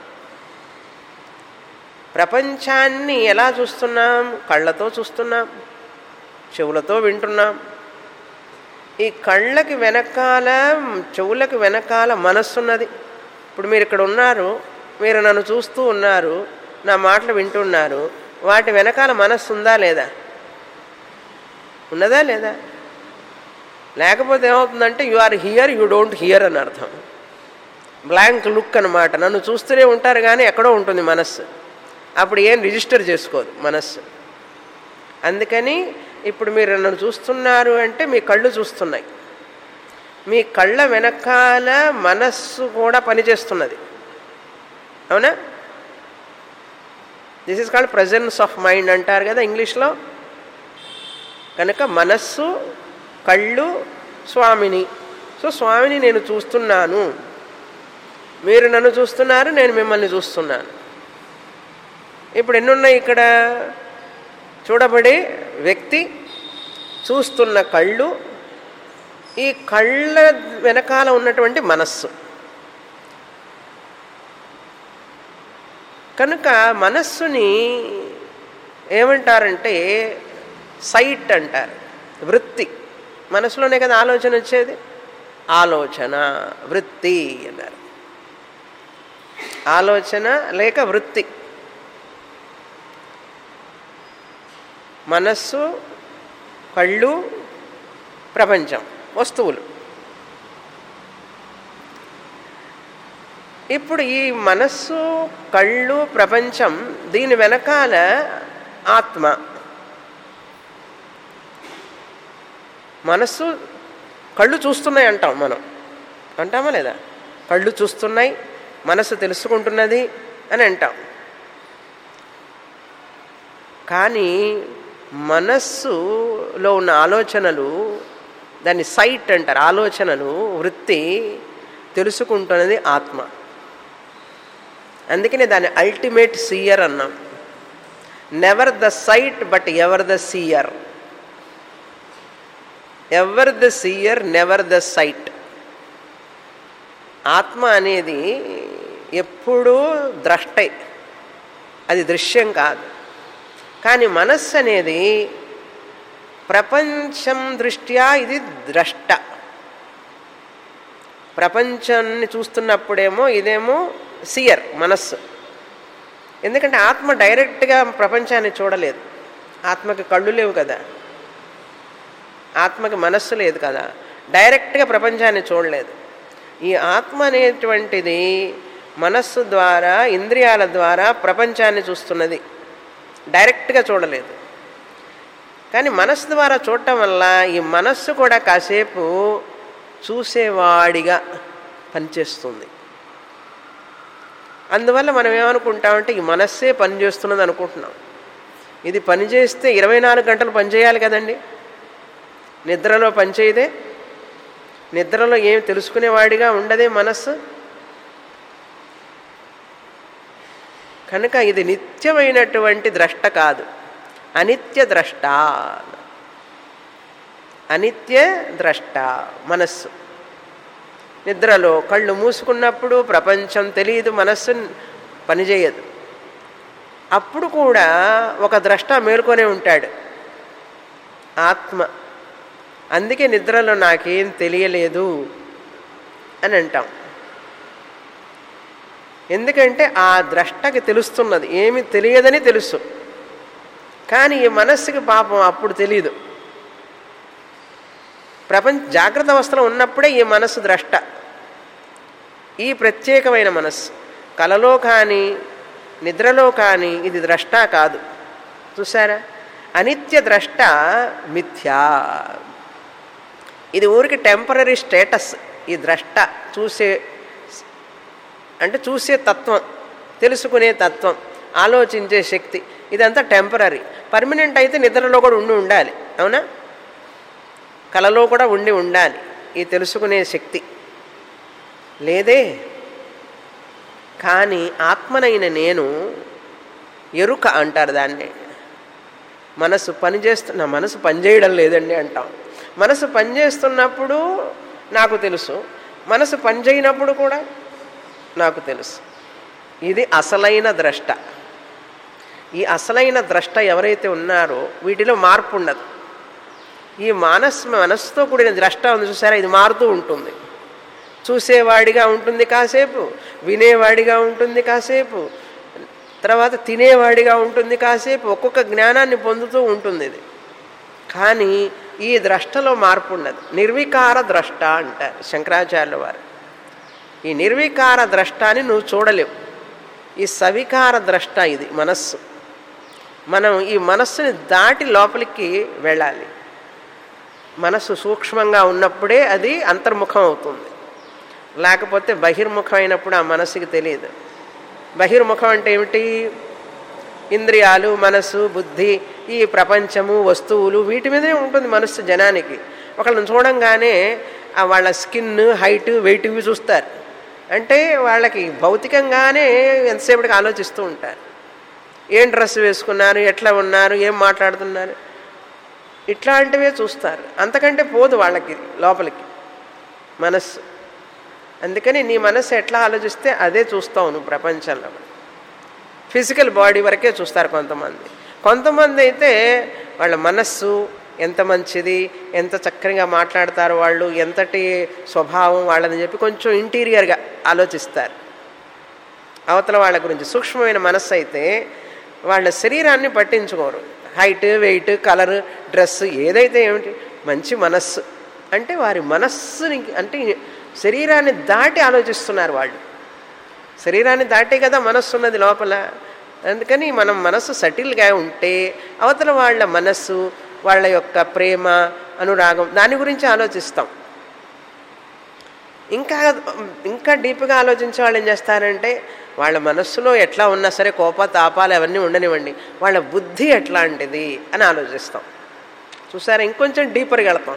ప్రపంచాన్ని ఎలా చూస్తున్నాం కళ్ళతో చూస్తున్నాం చెవులతో వింటున్నాం ఈ కళ్ళకి వెనకాల చెవులకి వెనకాల మనస్సున్నది ఇప్పుడు మీరు ఇక్కడ ఉన్నారు మీరు నన్ను చూస్తూ ఉన్నారు నా మాటలు వింటున్నారు వాటి వెనకాల మనస్సు ఉందా లేదా ఉన్నదా లేదా లేకపోతే ఏమవుతుందంటే you are here you don't hear అని అర్థం బ్లాంక్ లుక్ అనమాట నన్ను చూస్తూనే ఉంటారు కానీ ఎక్కడో ఉంటుంది మనస్సు అప్పుడు ఏం రిజిస్టర్ చేసుకోదు మనస్సు అందుకని ఇప్పుడు మీరు నన్ను చూస్తున్నారు అంటే మీ కళ్ళు చూస్తున్నాయి మీ కళ్ళ వెనకాల మనస్సు కూడా పనిచేస్తున్నది అవునా this is called presence of mind అంటారు కదా ఇంగ్లీష్లో కనుక మనస్సు కళ్ళు స్వామిని సో స్వామిని నేను చూస్తున్నాను మీరు నన్ను చూస్తున్నారు నేను మిమ్మల్ని చూస్తున్నాను ఇప్పుడు ఎన్నున్నాయి ఇక్కడ చూడబడే వ్యక్తి చూస్తున్న కళ్ళు ఈ కళ్ళ వెనకాల ఉన్నటువంటి మనస్సు కనుక మనస్సుని ఏమంటారంటే సైట్ అంటారు వృత్తి మనసులోనే కదా ఆలోచన వచ్చేది ఆలోచన వృత్తి అన్నారు ఆలోచన లేక వృత్తి మనస్సు కళ్ళు ప్రపంచం వస్తువులు ఇప్పుడు ఈ మనస్సు కళ్ళు ప్రపంచం దీని వెనకాల ఆత్మ మనస్సు కళ్ళు చూస్తున్నాయి అంటాం మనం అంటామా లేదా కళ్ళు చూస్తున్నాయి మనస్సు తెలుసుకుంటున్నది అని అంటాం కానీ మనస్సులో ఉన్న ఆలోచనలు దాన్ని సైట్ అంటారు ఆలోచనలు వృత్తి తెలుసుకుంటున్నది ఆత్మ అందుకనే దాన్ని అల్టిమేట్ సీయర్ అన్నాం never the sight but ever the seer ever the seer never the sight ఆత్మ అనేది ఎప్పుడూ ద్రష్టే అది దృశ్యం కాదు కానీ మనస్సు అనేది ప్రపంచం దృష్ట్యా ఇది ద్రష్ట ప్రపంచాన్ని చూస్తున్నప్పుడేమో ఇదేమో సియర్ మనస్సు ఎందుకంటే ఆత్మ డైరెక్ట్గా ప్రపంచాన్ని చూడలేదు ఆత్మకి కళ్ళు లేవు కదా ఆత్మకి మనస్సు లేదు కదా డైరెక్ట్గా ప్రపంచాన్ని చూడలేదు ఈ ఆత్మ అనేటువంటిది మనస్సు ద్వారా ఇంద్రియాల ద్వారా ప్రపంచాన్ని చూస్తున్నది డైరెక్ట్గా చూడలేదు కానీ మనస్సు ద్వారా చూడటం వల్ల ఈ మనస్సు కూడా కాసేపు చూసేవాడిగా పనిచేస్తుంది అందువల్ల మనం ఏమనుకుంటామంటే ఈ మనస్సే పనిచేస్తున్నది అనుకుంటున్నాం ఇది పనిచేస్తే ఇరవై నాలుగు గంటలు పనిచేయాలి కదండి నిద్రలో పనిచేయదే నిద్రలో ఏమి తెలుసుకునేవాడిగా ఉండదే మనస్సు కనుక ఇది నిత్యమైనటువంటి ద్రష్ట కాదు అనిత్య ద్రష్ట అనిత్య ద్రష్ట మనస్సు నిద్రలో కళ్ళు మూసుకున్నప్పుడు ప్రపంచం తెలియదు మనస్సు పనిచేయదు అప్పుడు కూడా ఒక ద్రష్ట మేల్కొనే ఉంటాడు ఆత్మ అందుకే నిద్రలో నాకేం తెలియలేదు అని అంటాం ఎందుకంటే ఆ ద్రష్టకి తెలుస్తున్నది ఏమి తెలియదని తెలుసు కానీ ఈ మనస్సుకి పాపం అప్పుడు తెలియదు ప్రపంచ జాగ్రత్త అవస్థలో ఉన్నప్పుడే ఈ మనస్సు ద్రష్ట ఈ ప్రత్యేకమైన మనస్సు కలలో కానీ నిద్రలో కానీ ఇది ద్రష్ట కాదు చూసారా అనిత్య ద్రష్ట మిథ్యా ఇది ఊరికి టెంపరీ స్టేటస్ ఈ ద్రష్ట చూసే అంటే చూసే తత్వం తెలుసుకునే తత్వం ఆలోచించే శక్తి ఇదంతా టెంపరీ పర్మనెంట్ అయితే నిద్రలో కూడా ఉండి ఉండాలి అవునా కలలో కూడా ఉండి ఉండాలి ఈ తెలుసుకునే శక్తి లేదే కానీ ఆత్మనైన నేను ఎరుక అంటారు దాన్ని మనసు పనిచేస్తున్న మనసు పనిచేయడం లేదండి అంటాం మనసు పనిచేస్తున్నప్పుడు నాకు తెలుసు మనసు పనిచేయనప్పుడు కూడా నాకు తెలుసు ఇది అసలైన ద్రష్ట ఈ అసలైన ద్రష్ట ఎవరైతే ఉన్నారో వీటిలో మార్పు ఉండదు ఈ మానస్ మనస్సుతో కూడిన ద్రష్ట ఉంది చూసారా ఇది మారుతూ ఉంటుంది చూసేవాడిగా ఉంటుంది కాసేపు వినేవాడిగా ఉంటుంది కాసేపు తర్వాత తినేవాడిగా ఉంటుంది కాసేపు ఒక్కొక్క జ్ఞానాన్ని పొందుతూ ఉంటుంది ఇది కానీ ఈ ద్రష్టలో మార్పు ఉండదు నిర్వికార ద్రష్ట అంటారు శంకరాచార్యుల వారు ఈ నిర్వికార ద్రష్టాని నువ్వు చూడలేవు ఈ సవికార ద్రష్ట ఇది మనస్సు మనం ఈ మనస్సుని దాటి లోపలికి వెళ్ళాలి మనస్సు సూక్ష్మంగా ఉన్నప్పుడే అది అంతర్ముఖం అవుతుంది లేకపోతే బహిర్ముఖం అయినప్పుడు ఆ మనస్సుకి తెలియదు బహిర్ముఖం అంటే ఏమిటి ఇంద్రియాలు మనస్సు బుద్ధి ఈ ప్రపంచము వస్తువులు వీటి మీదనే ఉంటుంది మనస్సు జనానికి ఒకళ్ళని చూడంగానే ఆ వాళ్ళ స్కిన్ హైట్ వెయిట్ ఇవి చూస్తారు అంటే వాళ్ళకి భౌతికంగానే ఎంతసేపటికి ఆలోచిస్తూ ఉంటారు ఏం డ్రెస్ వేసుకున్నారు ఎట్లా ఉన్నారు ఏం మాట్లాడుతున్నారు ఇట్లాంటివే చూస్తారు అంతకంటే పోదు వాళ్ళకి లోపలికి మనస్సు అందుకని నీ మనస్సు ఎట్లా ఆలోచిస్తే అదే చూస్తావు నువ్వు ప్రపంచంలో ఫిజికల్ బాడీ వరకే చూస్తారు కొంతమంది కొంతమంది అయితే వాళ్ళ మనస్సు ఎంత మంచిది ఎంత చక్కగా మాట్లాడతారు వాళ్ళు ఎంతటి స్వభావం వాళ్ళని చెప్పి కొంచెం ఇంటీరియర్గా ఆలోచిస్తారు అవతల వాళ్ళ గురించి సూక్ష్మమైన మనస్సు అయితే వాళ్ళ శరీరాన్ని పట్టించుకోరు హైట్ వెయిట్ కలర్ డ్రెస్ ఏదైతే ఏమిటి మంచి మనస్సు అంటే వారి మనస్సుని అంటే శరీరాన్ని దాటి ఆలోచిస్తున్నారు వాళ్ళు శరీరాన్ని దాటే కదా మనస్సు ఉన్నది లోపల అందుకని మనం మనస్సు సటిల్గా ఉంటే అవతల వాళ్ళ మనస్సు వాళ్ళ యొక్క ప్రేమ అనురాగం దాని గురించి ఆలోచిస్తాం ఇంకా ఇంకా డీప్గా ఆలోచించే వాళ్ళు ఏం చేస్తారంటే వాళ్ళ మనస్సులో ఎట్లా ఉన్నా సరే కోప తాపాలు అవన్నీ ఉండనివ్వండి వాళ్ళ బుద్ధి ఎట్లాంటిది అని ఆలోచిస్తాం చూసారా ఇంకొంచెం డీపర్గా వెళతాం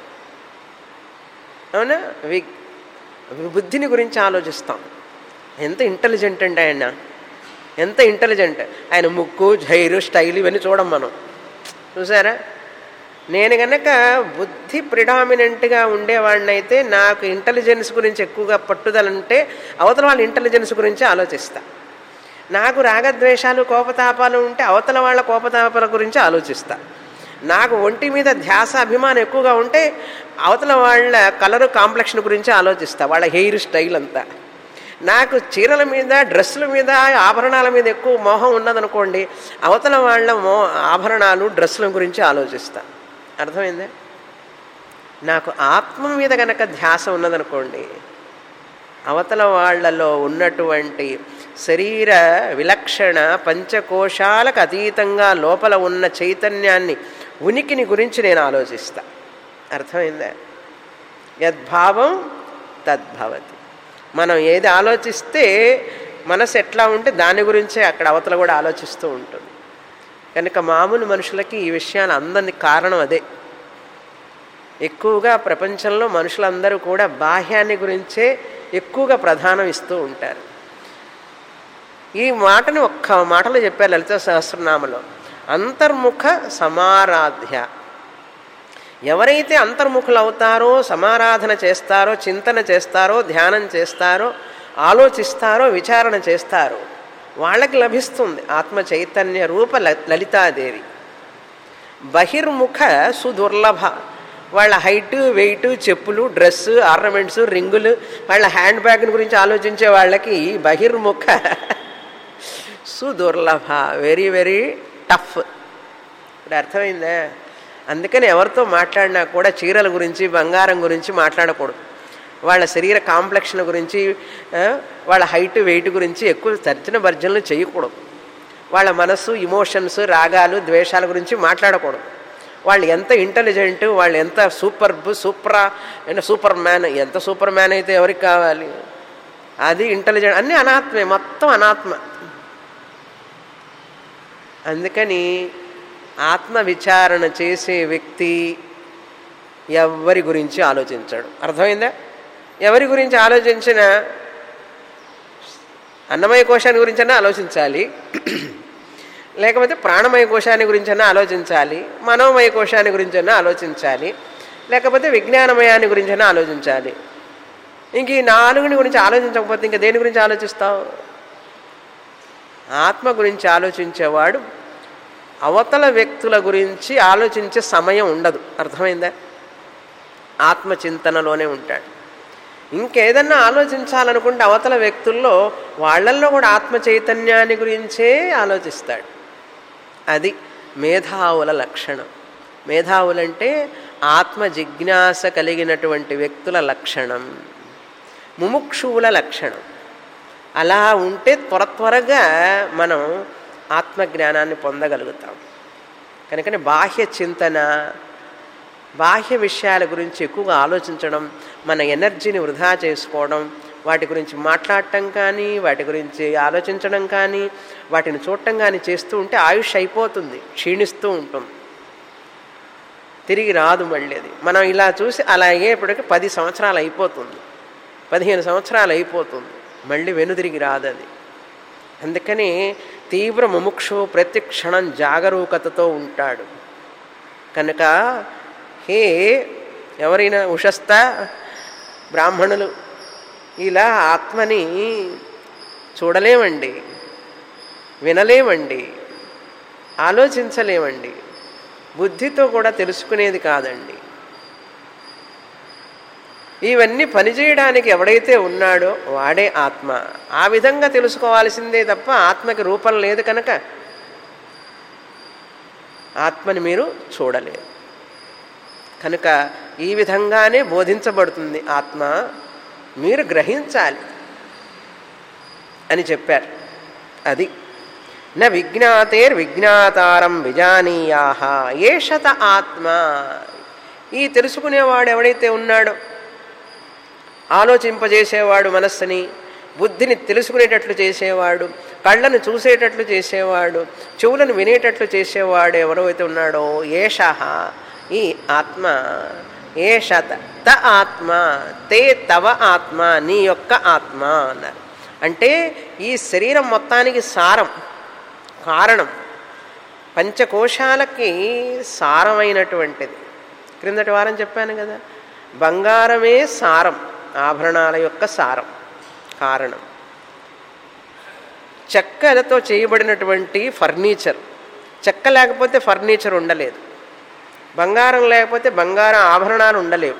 అవునా వి బుద్ధిని గురించి ఆలోచిస్తాం ఎంత ఇంటెలిజెంట్ అండి ఆయన ఎంత ఇంటెలిజెంట్ ఆయన ముక్కు జైరు స్టైల్ ఇవన్నీ చూడం మనం చూసారా నేను కనుక బుద్ధి ప్రిడామినెంట్గా ఉండేవాడినైతే నాకు ఇంటెలిజెన్స్ గురించి ఎక్కువగా పట్టుదలంటే అవతల వాళ్ళ ఇంటెలిజెన్స్ గురించి ఆలోచిస్తా నాకు రాగద్వేషాలు కోపతాపాలు ఉంటే అవతల వాళ్ళ కోపతాపాల గురించి ఆలోచిస్తా నాకు ఒంటి మీద ధ్యాస అభిమానం ఎక్కువగా ఉంటే అవతల వాళ్ళ కలరు కాంప్లెక్షన్ గురించి ఆలోచిస్తా వాళ్ళ హెయిర్ స్టైల్ అంతా నాకు చీరల మీద డ్రెస్సుల మీద ఆభరణాల మీద ఎక్కువ మోహం ఉన్నదనుకోండి అవతల వాళ్ళ మో ఆభరణాలు డ్రెస్సుల గురించి ఆలోచిస్తా అర్థమైందే నాకు ఆత్మ మీద కనుక ధ్యాస ఉన్నదనుకోండి అవతల వాళ్ళలో ఉన్నటువంటి శరీర విలక్షణ పంచకోశాలకు అతీతంగా లోపల ఉన్న చైతన్యాన్ని ఉనికిని గురించి నేను ఆలోచిస్తా అర్థమైందా యద్భావం తద్భవతి మనం ఏది ఆలోచిస్తే మనసు ఎట్లా ఉంటే దాని గురించే అక్కడ అవతల కూడా ఆలోచిస్తూ ఉంటుంది కనుక మామూలు మనుషులకి ఈ విషయాలు అందని కారణం అదే ఎక్కువగా ప్రపంచంలో మనుషులందరూ కూడా బాహ్యాన్ని గురించే ఎక్కువగా ప్రధానం ఇస్తూ ఉంటారు ఈ మాటని ఒక్క మాటలో చెప్పారు లలిత సహస్రనామలో అంతర్ముఖ సమారాధ్య ఎవరైతే అంతర్ముఖులు అవుతారో సమారాధన చేస్తారో చింతన చేస్తారో ధ్యానం చేస్తారో ఆలోచిస్తారో విచారణ చేస్తారో వాళ్ళకి లభిస్తుంది ఆత్మ చైతన్య రూప లలితాదేవి బహిర్ముఖ సుదుర్లభ వాళ్ళ హైట్ వెయిట్ చెప్పులు డ్రెస్ ఆర్నమెంట్స్ రింగులు వాళ్ళ హ్యాండ్ బ్యాగ్ గురించి ఆలోచించే వాళ్ళకి బహిర్ముఖ సుదుర్లభ వెరీ వెరీ టఫ్ ఇప్పుడు అర్థమైందా అందుకని ఎవరితో మాట్లాడినా కూడా చీరల గురించి బంగారం గురించి మాట్లాడకూడదు వాళ్ళ శరీర కాంప్లెక్షన్ గురించి వాళ్ళ హైట్ వెయిట్ గురించి ఎక్కువ తర్జన భర్జనలు చేయకూడదు వాళ్ళ మనస్సు ఇమోషన్స్ రాగాలు ద్వేషాల గురించి మాట్లాడకూడదు వాళ్ళు ఎంత ఇంటెలిజెంట్ వాళ్ళు ఎంత సూపర్ సూపరా సూపర్ మ్యాన్ ఎంత సూపర్ మ్యాన్ అయితే ఎవరికి కావాలి అది ఇంటెలిజెంట్ అన్నీ అనాత్మే మొత్తం అనాత్మ అందుకని ఆత్మ విచారణ చేసే వ్యక్తి ఎవరి గురించి ఆలోచించాడు అర్థమైందా ఎవరి గురించి ఆలోచించిన అన్నమయ కోశాన్ని గురించైనా ఆలోచించాలి లేకపోతే ప్రాణమయ కోశాన్ని గురించైనా ఆలోచించాలి మనోమయ కోశాన్ని గురించైనా ఆలోచించాలి లేకపోతే విజ్ఞానమయాన్ని గురించైనా ఆలోచించాలి ఇంక ఈ నాలుగుని గురించి ఆలోచించకపోతే ఇంకా దేని గురించి ఆలోచిస్తావు ఆత్మ గురించి ఆలోచించేవాడు అవతల వ్యక్తుల గురించి ఆలోచించే సమయం ఉండదు అర్థమైందా ఆత్మచింతనలోనే ఉంటాడు ఇంకేదన్నా ఆలోచించాలనుకుంటే అవతల వ్యక్తుల్లో వాళ్ళల్లో కూడా ఆత్మ చైతన్యాన్ని గురించే ఆలోచిస్తాడు అది మేధావుల లక్షణం మేధావులంటే ఆత్మ జిజ్ఞాస కలిగినటువంటి వ్యక్తుల లక్షణం ముముక్షువుల లక్షణం అలా ఉంటే త్వర త్వరగా మనం ఆత్మజ్ఞానాన్ని పొందగలుగుతాం కనుకనే బాహ్య చింతన బాహ్య విషయాల గురించి ఎక్కువగా ఆలోచించడం మన ఎనర్జీని వృధా చేసుకోవడం వాటి గురించి మాట్లాడటం కానీ వాటి గురించి ఆలోచించడం కానీ వాటిని చూడటం కానీ చేస్తూ ఉంటే ఆయుష్ అయిపోతుంది క్షీణిస్తూ ఉంటుంది తిరిగి రాదు మళ్ళీ అది మనం ఇలా చూసి అలా అయ్యేప్పటికి పది సంవత్సరాలు అయిపోతుంది పదిహేను సంవత్సరాలు అయిపోతుంది మళ్ళీ వెనుదిరిగి రాదు అది అందుకని తీవ్ర ముముక్షు ప్రతి క్షణం జాగరూకతతో ఉంటాడు కనుక హే ఎవరైనా ఉషస్త బ్రాహ్మణులు ఇలా ఆత్మని చూడలేమండి వినలేమండి ఆలోచించలేమండి బుద్ధితో కూడా తెలుసుకునేది కాదండి ఇవన్నీ పనిచేయడానికి ఎవడైతే ఉన్నాడో వాడే ఆత్మ ఆ విధంగా తెలుసుకోవాల్సిందే తప్ప ఆత్మకి రూపం లేదు కనుక ఆత్మని మీరు చూడలేరు కనుక ఈ విధంగానే బోధించబడుతుంది ఆత్మ మీరు గ్రహించాలి అని చెప్పారు అది న విజ్ఞాతేర్ విజ్ఞాతారం విజానీయా ఏషత ఆత్మ ఈ తెలుసుకునేవాడు ఎవడైతే ఉన్నాడో ఆలోచింపజేసేవాడు మనస్సుని బుద్ధిని తెలుసుకునేటట్లు చేసేవాడు కళ్ళను చూసేటట్లు చేసేవాడు చెవులను వినేటట్లు చేసేవాడు ఎవరైతే ఉన్నాడో ఏష ఈ ఆత్మ ఏషత త ఆత్మ తే తవ ఆత్మ నీ యొక్క ఆత్మ అన్నారు అంటే ఈ శరీరం మొత్తానికి సారం కారణం పంచకోశాలకి సారమైనటువంటిది క్రిందటి వారం చెప్పాను కదా బంగారమే సారం ఆభరణాల యొక్క సారం కారణం చెక్కలతో చేయబడినటువంటి ఫర్నిచర్ చెక్క లేకపోతే ఫర్నిచర్ ఉండలేదు బంగారం లేకపోతే బంగారం ఆభరణాలు ఉండలేవు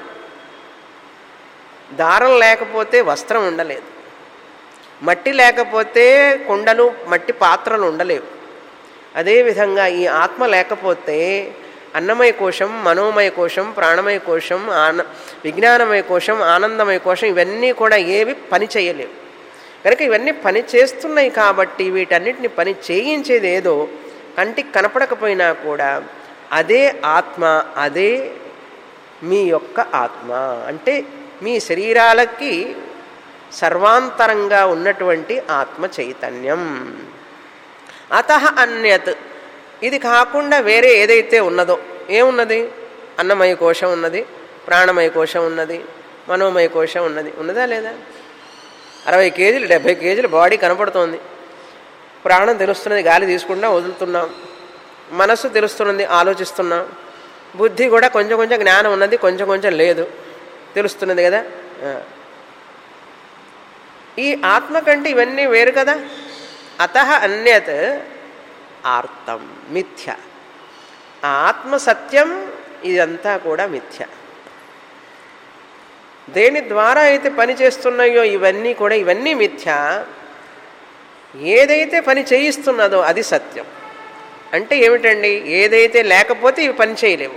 దారం లేకపోతే వస్త్రం ఉండలేదు మట్టి లేకపోతే కుండలు మట్టి పాత్రలు ఉండలేవు అదేవిధంగా ఈ ఆత్మ లేకపోతే అన్నమయ కోశం మనోమయ కోశం ప్రాణమయ కోశం ఆన విజ్ఞానమయ కోశం ఆనందమయ కోశం ఇవన్నీ కూడా ఏవి పని చేయలేవు కనుక ఇవన్నీ పని చేస్తున్నాయి కాబట్టి వీటన్నిటిని పని చేయించేది ఏదో కంటికి కనపడకపోయినా కూడా అదే ఆత్మ అదే మీ యొక్క ఆత్మ అంటే మీ శరీరాలకి సర్వాంతరంగా ఉన్నటువంటి ఆత్మ చైతన్యం అత అన్యత్ ఇది కాకుండా వేరే ఏదైతే ఉన్నదో ఏమున్నది అన్నమయ కోశం ఉన్నది ప్రాణమయ కోశం ఉన్నది మనోమయ కోశం ఉన్నది ఉన్నదా లేదా అరవై కేజీలు డెబ్భై కేజీలు బాడీ కనపడుతోంది ప్రాణం తెలుస్తున్నది గాలి తీసుకుంటా వదులుతున్నాం మనస్సు తెలుస్తున్నది ఆలోచిస్తున్నాం బుద్ధి కూడా కొంచెం కొంచెం జ్ఞానం ఉన్నది కొంచెం కొంచెం లేదు తెలుస్తున్నది కదా ఈ ఆత్మ కంటే ఇవన్నీ వేరు కదా అత అన్యత్ ఆర్తం మిథ్య ఆ ఆత్మ సత్యం ఇదంతా కూడా మిథ్య దేని ద్వారా అయితే పని చేస్తున్నాయో ఇవన్నీ కూడా ఇవన్నీ మిథ్య ఏదైతే పని చేయిస్తున్నదో అది సత్యం అంటే ఏమిటండి ఏదైతే లేకపోతే ఇవి పని చేయలేవు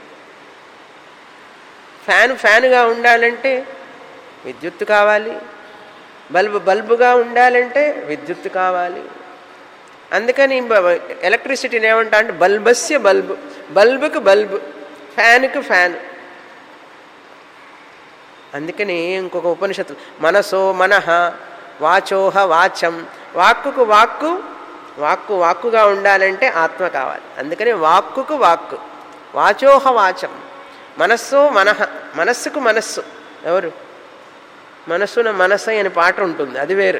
ఫ్యాన్ ఫ్యాన్గా ఉండాలంటే విద్యుత్తు కావాలి బల్బు బల్బుగా ఉండాలంటే విద్యుత్తు కావాలి అందుకని ఎలక్ట్రిసిటీని ఏమంటా అంటే బల్బస్య బల్బు బల్బుకు బల్బు ఫ్యాన్కు ఫ్యాన్ అందుకని ఇంకొక ఉపనిషత్తు మనసో మనహ వాచోహ వాచం వాక్కుకు వాక్కు వాక్కు వాక్కుగా ఉండాలంటే ఆత్మ కావాలి అందుకని వాక్కుకు వాక్కు వాచోహ వాచం మనస్సు మనహ మనస్సుకు మనస్సు ఎవరు మనస్సున మనస్సు అని పాట ఉంటుంది అది వేరు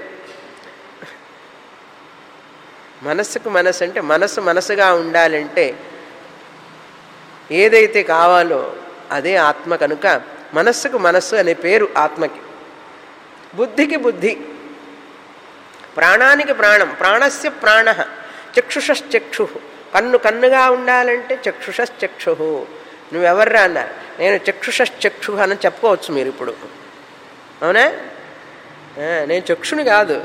మనస్సుకు మనస్సు అంటే మనస్సు మనసుగా ఉండాలంటే ఏదైతే కావాలో అదే ఆత్మ కనుక మనస్సుకు మనస్సు అనే పేరు ఆత్మకి బుద్ధికి బుద్ధి ప్రాణానికి ప్రాణం ప్రాణస్య ప్రాణ చక్షుషశ్చక్షు కన్ను కన్నుగా ఉండాలంటే చక్షుషశ్చక్షు నువ్వెవర్రా అన్నారు నేను చక్షుషశ్చక్షు అని చెప్పుకోవచ్చు మీరు ఇప్పుడు అవునా నేను చక్షుని కాదు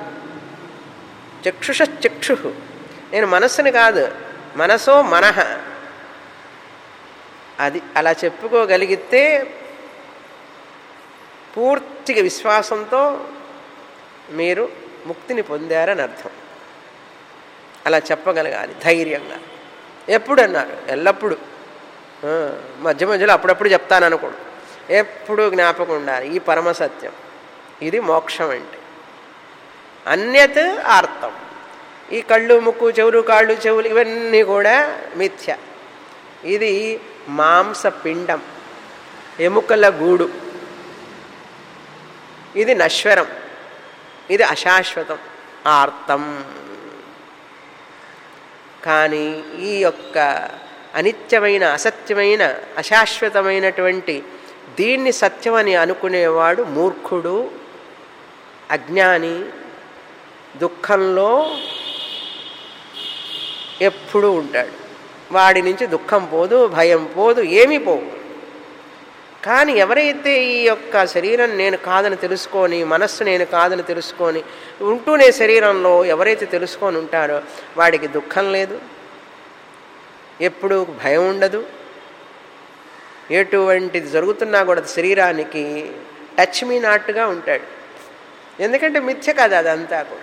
చక్షుషశ్చక్షు నేను మనస్సుని కాదు మనసో మనహ అది అలా చెప్పుకోగలిగితే పూర్తిగా విశ్వాసంతో మీరు ముక్తిని పొందారని అర్థం అలా చెప్పగలగాలి ధైర్యంగా ఎప్పుడు అన్నారు ఎల్లప్పుడు ఆ, మధ్య మధ్యలో అప్పుడప్పుడు చెప్తాను అనుకోడు ఎప్పుడు జ్ఞాపకం ఉండాలి ఈ పరమసత్యం ఇది మోక్షం అంటే అన్యత్ ఆర్తం ఈ కళ్ళు ముక్కు చెవులు కాళ్ళు చెవులు ఇవన్నీ కూడా మిథ్య ఇది మాంసపిండం ఎముకల గూడు ఇది నశ్వరం ఇది అశాశ్వతం ఆర్తం కానీ ఈ యొక్క అనిత్యమైన అసత్యమైన అశాశ్వతమైనటువంటి దీన్ని సత్యమని అనుకునేవాడు మూర్ఖుడు అజ్ఞాని దుఃఖంలో ఎప్పుడూ ఉంటాడు వాడి నుంచి దుఃఖం పోదు భయం పోదు ఏమీ పోవు కానీ ఎవరైతే ఈ యొక్క శరీరం నేను కాదని తెలుసుకొని మనస్సు నేను కాదని తెలుసుకొని ఉంటూనే శరీరంలో ఎవరైతే తెలుసుకొని ఉంటారో వాడికి దుఃఖం లేదు ఎప్పుడు భయం ఉండదు ఎటువంటిది జరుగుతున్నా కూడా శరీరానికి టచ్ మీ నాట్టుగా ఉంటాడు ఎందుకంటే మిథ్య కదా అదంతా కూడా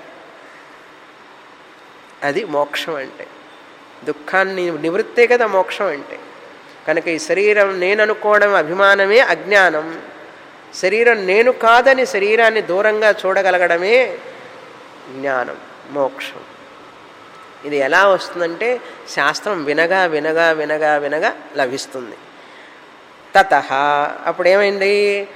అది మోక్షం అంటే దుఃఖాన్ని నివృత్తే కదా మోక్షం అంటే కనుక ఈ శరీరం నేను అనుకోవడం అభిమానమే అజ్ఞానం శరీరం నేను కాదని శరీరాన్ని దూరంగా చూడగలగడమే జ్ఞానం మోక్షం ఇది ఎలా వస్తుందంటే శాస్త్రం వినగా వినగా వినగా వినగా లభిస్తుంది తత అప్పుడు ఏమైంది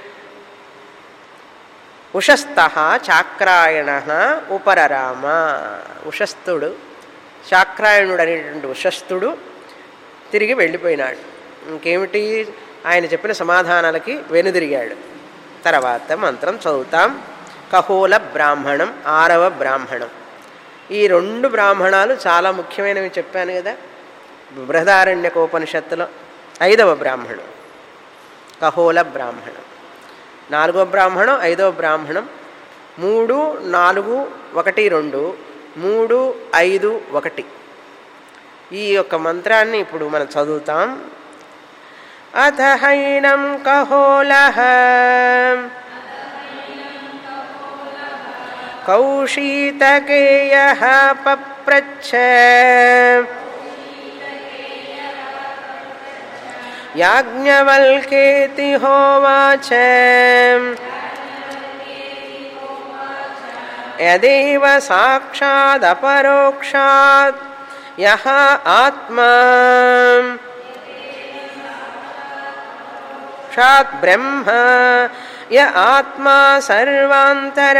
ఉషస్థ చాక్రాయణ ఉపరరామ ఉషస్థుడు చాక్రాయణుడు అనేటువంటి ఉషస్థుడు తిరిగి వెళ్ళిపోయినాడు ఇంకేమిటి ఆయన చెప్పిన సమాధానాలకి వెనుదిరిగాడు తర్వాత మంత్రం చదువుతాం కహోల బ్రాహ్మణం ఆరవ బ్రాహ్మణం ఈ రెండు బ్రాహ్మణాలు చాలా ముఖ్యమైనవి చెప్పాను కదా బృహదారణ్యకోపనిషత్తులో ఐదవ బ్రాహ్మణం కహోల బ్రాహ్మణం నాలుగో బ్రాహ్మణం ఐదవ బ్రాహ్మణం మూడు నాలుగు ఒకటి రెండు మూడు ఐదు ఒకటి ఈ యొక్క మంత్రాన్ని ఇప్పుడు మనం చదువుతాం అథ హైనం కహోలః కౌశీతకేయ పప్రచ్ఛ యాజ్ఞవల్కేతి హోవాచ యదేవ సాక్షాదపరోక్షాత్ యహ ఆత్మా సాక్షాత్ బ్రహ్మ య ఆత్మా సర్వాంతర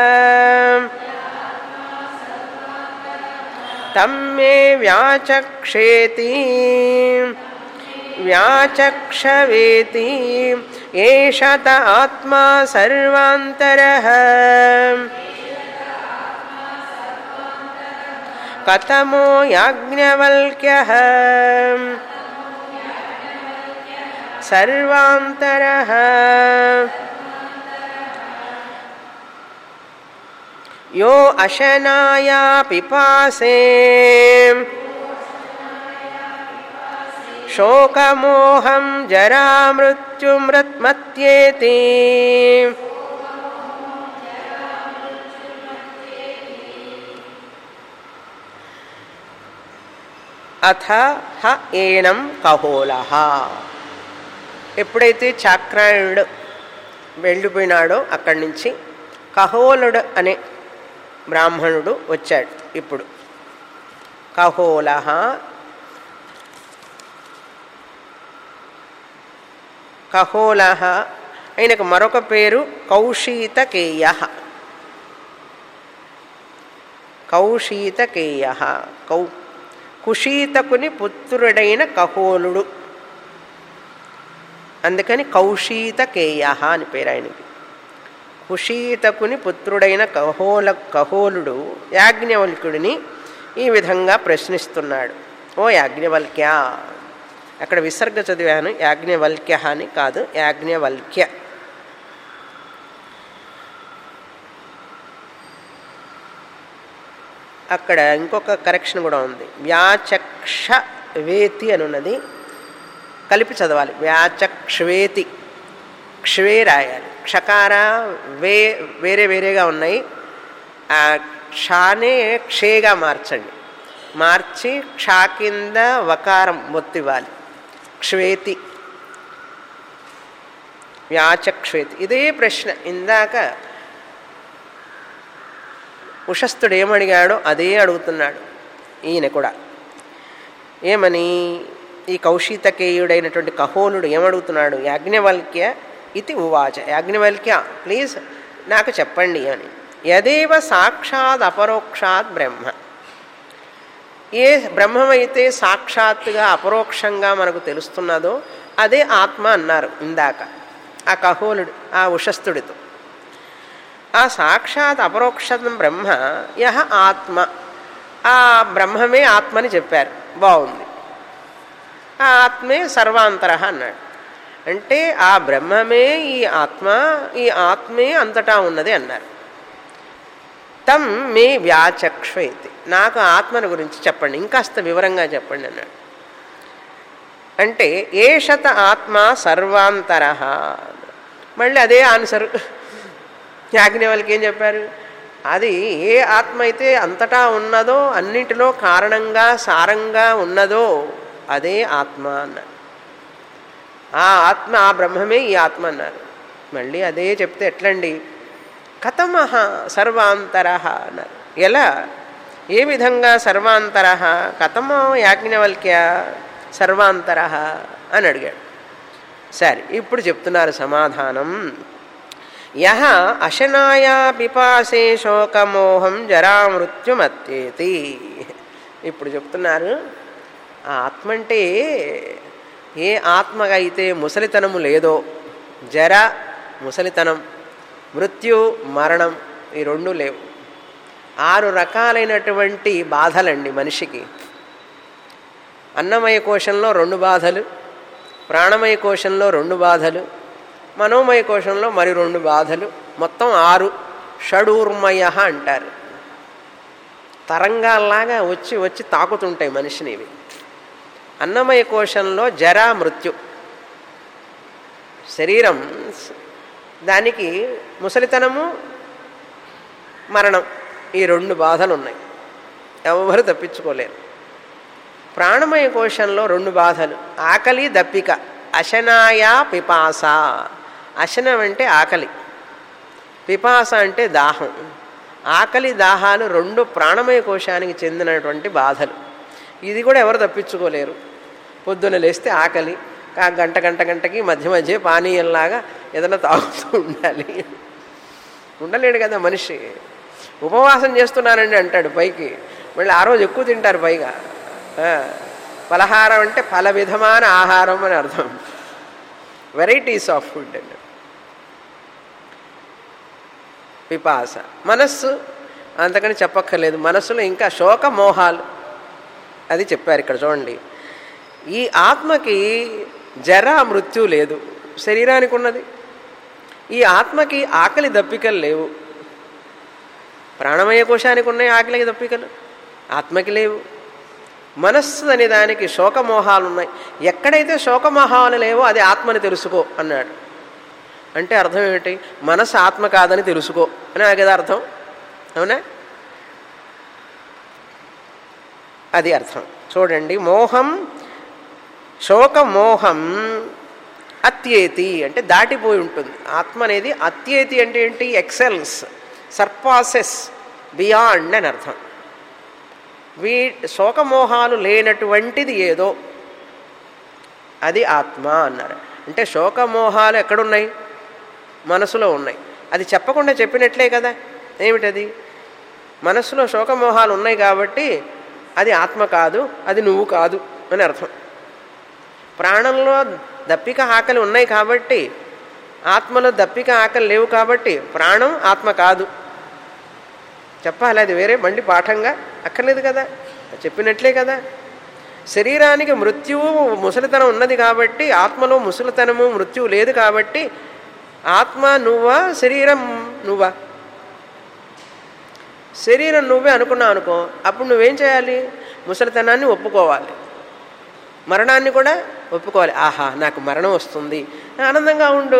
తం మే వ్యాచక్షేతి వ్యాచక్షవేతి ఏషత ఆత్మా సర్వాంతర కథమో యాజ్ఞవల్క్య సర్వాంతర యో అశనాయా పిపాసే శోకమోహం జరామృత్యుమృత్మత్యేతి అథ హ ఏనం కహోల ఎప్పుడైతే చాక్రాయణుడు వెళ్ళిపోయినాడో అక్కడి నుంచి కహోలుడు అనే బ్రాహ్మణుడు వచ్చాడు ఇప్పుడు కహోల కహోల ఆయనకు మరొక పేరు కౌశీతకేయ కౌశీతకేయ కౌ కుషీతకుని పుత్రుడైన కహోలుడు అందుకని కౌశీతకేయ అని పేరు ఆయనకి కుషీతకుని పుత్రుడైన కహోల కహోలుడు యాజ్ఞవల్కుడిని ఈ విధంగా ప్రశ్నిస్తున్నాడు ఓ యాజ్ఞవల్క్య అక్కడ విసర్గ చదివాను యాజ్ఞవల్క్య అని కాదు యాజ్ఞవల్క్య అక్కడ ఇంకొక కరెక్షన్ కూడా ఉంది వ్యాచక్ష వేతి అని ఉన్నది కలిపి చదవాలి వ్యాచక్ష్వేతి క్షవే రాయాలి క్షకార వే వేరే వేరేగా ఉన్నాయి ఆ క్షానే క్షేగా మార్చండి మార్చి క్షా కింద వకారం ఒత్తివ్వాలి క్షవేతి వ్యాచక్ష్వేతి ఇదే ప్రశ్న ఇందాక ఉషస్థుడు ఏమడిగాడో అదే అడుగుతున్నాడు ఈయన కూడా ఏమని ఈ కౌశితకేయుడైనటువంటి కహోనుడు ఏమడుగుతున్నాడు యాజ్ఞవల్క్య ఇది ఉవాచ యాజ్ఞవల్క్య ప్లీజ్ నాకు చెప్పండి అని యదేవ సాక్షాత్ అపరోక్షాత్ బ్రహ్మ ఏ బ్రహ్మమైతే సాక్షాత్తుగా అపరోక్షంగా మనకు తెలుస్తున్నదో అదే ఆత్మ అన్నారు ఇందాక ఆ కహోలుడు ఆ ఉషస్థుడితో ఆ సాక్షాత్ అపరోక్షం బ్రహ్మ యహ ఆత్మ ఆ బ్రహ్మమే ఆత్మని చెప్పారు బాగుంది ఆ ఆత్మే సర్వాంతర అన్నాడు అంటే ఆ బ్రహ్మమే ఈ ఆత్మ ఈ ఆత్మే అంతటా ఉన్నది అన్నారు తం మే వ్యాచక్ష్వేతి నాకు ఆత్మను గురించి చెప్పండి ఇంకాస్త వివరంగా చెప్పండి అన్నాడు అంటే ఏషత ఆత్మ సర్వాంతర మళ్ళీ అదే ఆన్సర్ యాజ్ఞవల్కి ఏం చెప్పారు అది ఏ ఆత్మ అయితే అంతటా ఉన్నదో అన్నిటిలో కారణంగా సారంగా ఉన్నదో అదే ఆత్మ అన్నారు ఆ ఆత్మ ఆ బ్రహ్మమే ఈ ఆత్మ అన్నారు మళ్ళీ అదే చెప్తే ఎట్లండి కథమహ సర్వాంతర అన్నారు ఎలా ఏ విధంగా సర్వాంతర కథమో యాజ్ఞవల్క్య సర్వాంతర అని అడిగాడు సరే ఇప్పుడు చెప్తున్నారు సమాధానం యహ అశనాయా పిపాసే శోకమోహం జరామృత్యుమత్యేతి ఇప్పుడు చెప్తున్నారు ఆ ఆత్మ అంటే ఏ ఆత్మగా అయితే ముసలితనము లేదో జర ముసలితనం మృత్యు మరణం ఈ రెండు లేవు ఆరు రకాలైనటువంటి బాధలండి మనిషికి అన్నమయ కోశంలో రెండు బాధలు ప్రాణమయ కోశంలో రెండు బాధలు మనోమయ కోశంలో మరి రెండు బాధలు మొత్తం ఆరు షడూర్మయ అంటారు తరంగాల్లాగా వచ్చి వచ్చి తాకుతుంటాయి మనిషిని ఇవి అన్నమయ కోశంలో జరా మృత్యు శరీరం దానికి ముసలితనము మరణం ఈ రెండు బాధలు ఉన్నాయి ఎవరు తప్పించుకోలేరు ప్రాణమయ కోశంలో రెండు బాధలు ఆకలి దప్పిక అశనాయ పిపాస అశనం అంటే ఆకలి పిపాస అంటే దాహం ఆకలి దాహాలు రెండు ప్రాణమయ కోశానికి చెందినటువంటి బాధలు ఇది కూడా ఎవరు తప్పించుకోలేరు పొద్దున లేస్తే ఆకలి ఆ గంట గంట గంటకి మధ్య మధ్య పానీయంలాగా ఏదైనా తాగుతూ ఉండాలి ఉండలేడు కదా మనిషి ఉపవాసం చేస్తున్నానండి అంటాడు పైకి మళ్ళీ ఆ రోజు ఎక్కువ తింటారు పైగా పలహారం అంటే పల విధమైన ఆహారం అని అర్థం వెరైటీస్ ఆఫ్ ఫుడ్ అండి పిపాస మనస్సు అంతకని చెప్పక్కర్లేదు మనస్సులో ఇంకా శోక మోహాలు అది చెప్పారు ఇక్కడ చూడండి ఈ ఆత్మకి జర మృత్యు లేదు శరీరానికి ఉన్నది ఈ ఆత్మకి ఆకలి దప్పికలు లేవు ప్రాణమయ కోశానికి ఉన్నాయి ఆకలికి దప్పికలు ఆత్మకి లేవు మనస్సు అనే దానికి శోకమోహాలు ఉన్నాయి ఎక్కడైతే శోకమోహాలు లేవో అది ఆత్మని తెలుసుకో అన్నాడు అంటే అర్థం ఏమిటి మనస్సు ఆత్మ కాదని తెలుసుకో అని కదా అర్థం అవునా అది అర్థం చూడండి మోహం శోకమోహం అత్యేతి అంటే దాటిపోయి ఉంటుంది ఆత్మ అనేది అత్యేతి అంటే ఏంటి ఎక్సెల్స్ సర్పాసెస్ బియాండ్ అని అర్థం వీ శోకమోహాలు లేనటువంటిది ఏదో అది ఆత్మ అన్నారు అంటే శోకమోహాలు ఎక్కడున్నాయి మనసులో ఉన్నాయి అది చెప్పకుండా చెప్పినట్లే కదా ఏమిటది మనసులో శోకమోహాలు ఉన్నాయి కాబట్టి అది ఆత్మ కాదు అది నువ్వు కాదు అని అర్థం ప్రాణంలో దప్పిక ఆకలి ఉన్నాయి కాబట్టి ఆత్మలో దప్పిక ఆకలి లేవు కాబట్టి ప్రాణం ఆత్మ కాదు చెప్పాలి అది వేరే మండి పాఠంగా అక్కర్లేదు కదా చెప్పినట్లే కదా శరీరానికి మృత్యువు ముసలితనం ఉన్నది కాబట్టి ఆత్మలో ముసలితనము మృత్యువు లేదు కాబట్టి ఆత్మ నువ్వా శరీరం నువ్వా శరీరం నువ్వే అనుకున్నావు అనుకో అప్పుడు నువ్వేం చేయాలి ముసలితనాన్ని ఒప్పుకోవాలి మరణాన్ని కూడా ఒప్పుకోవాలి ఆహా నాకు మరణం వస్తుంది ఆనందంగా ఉండు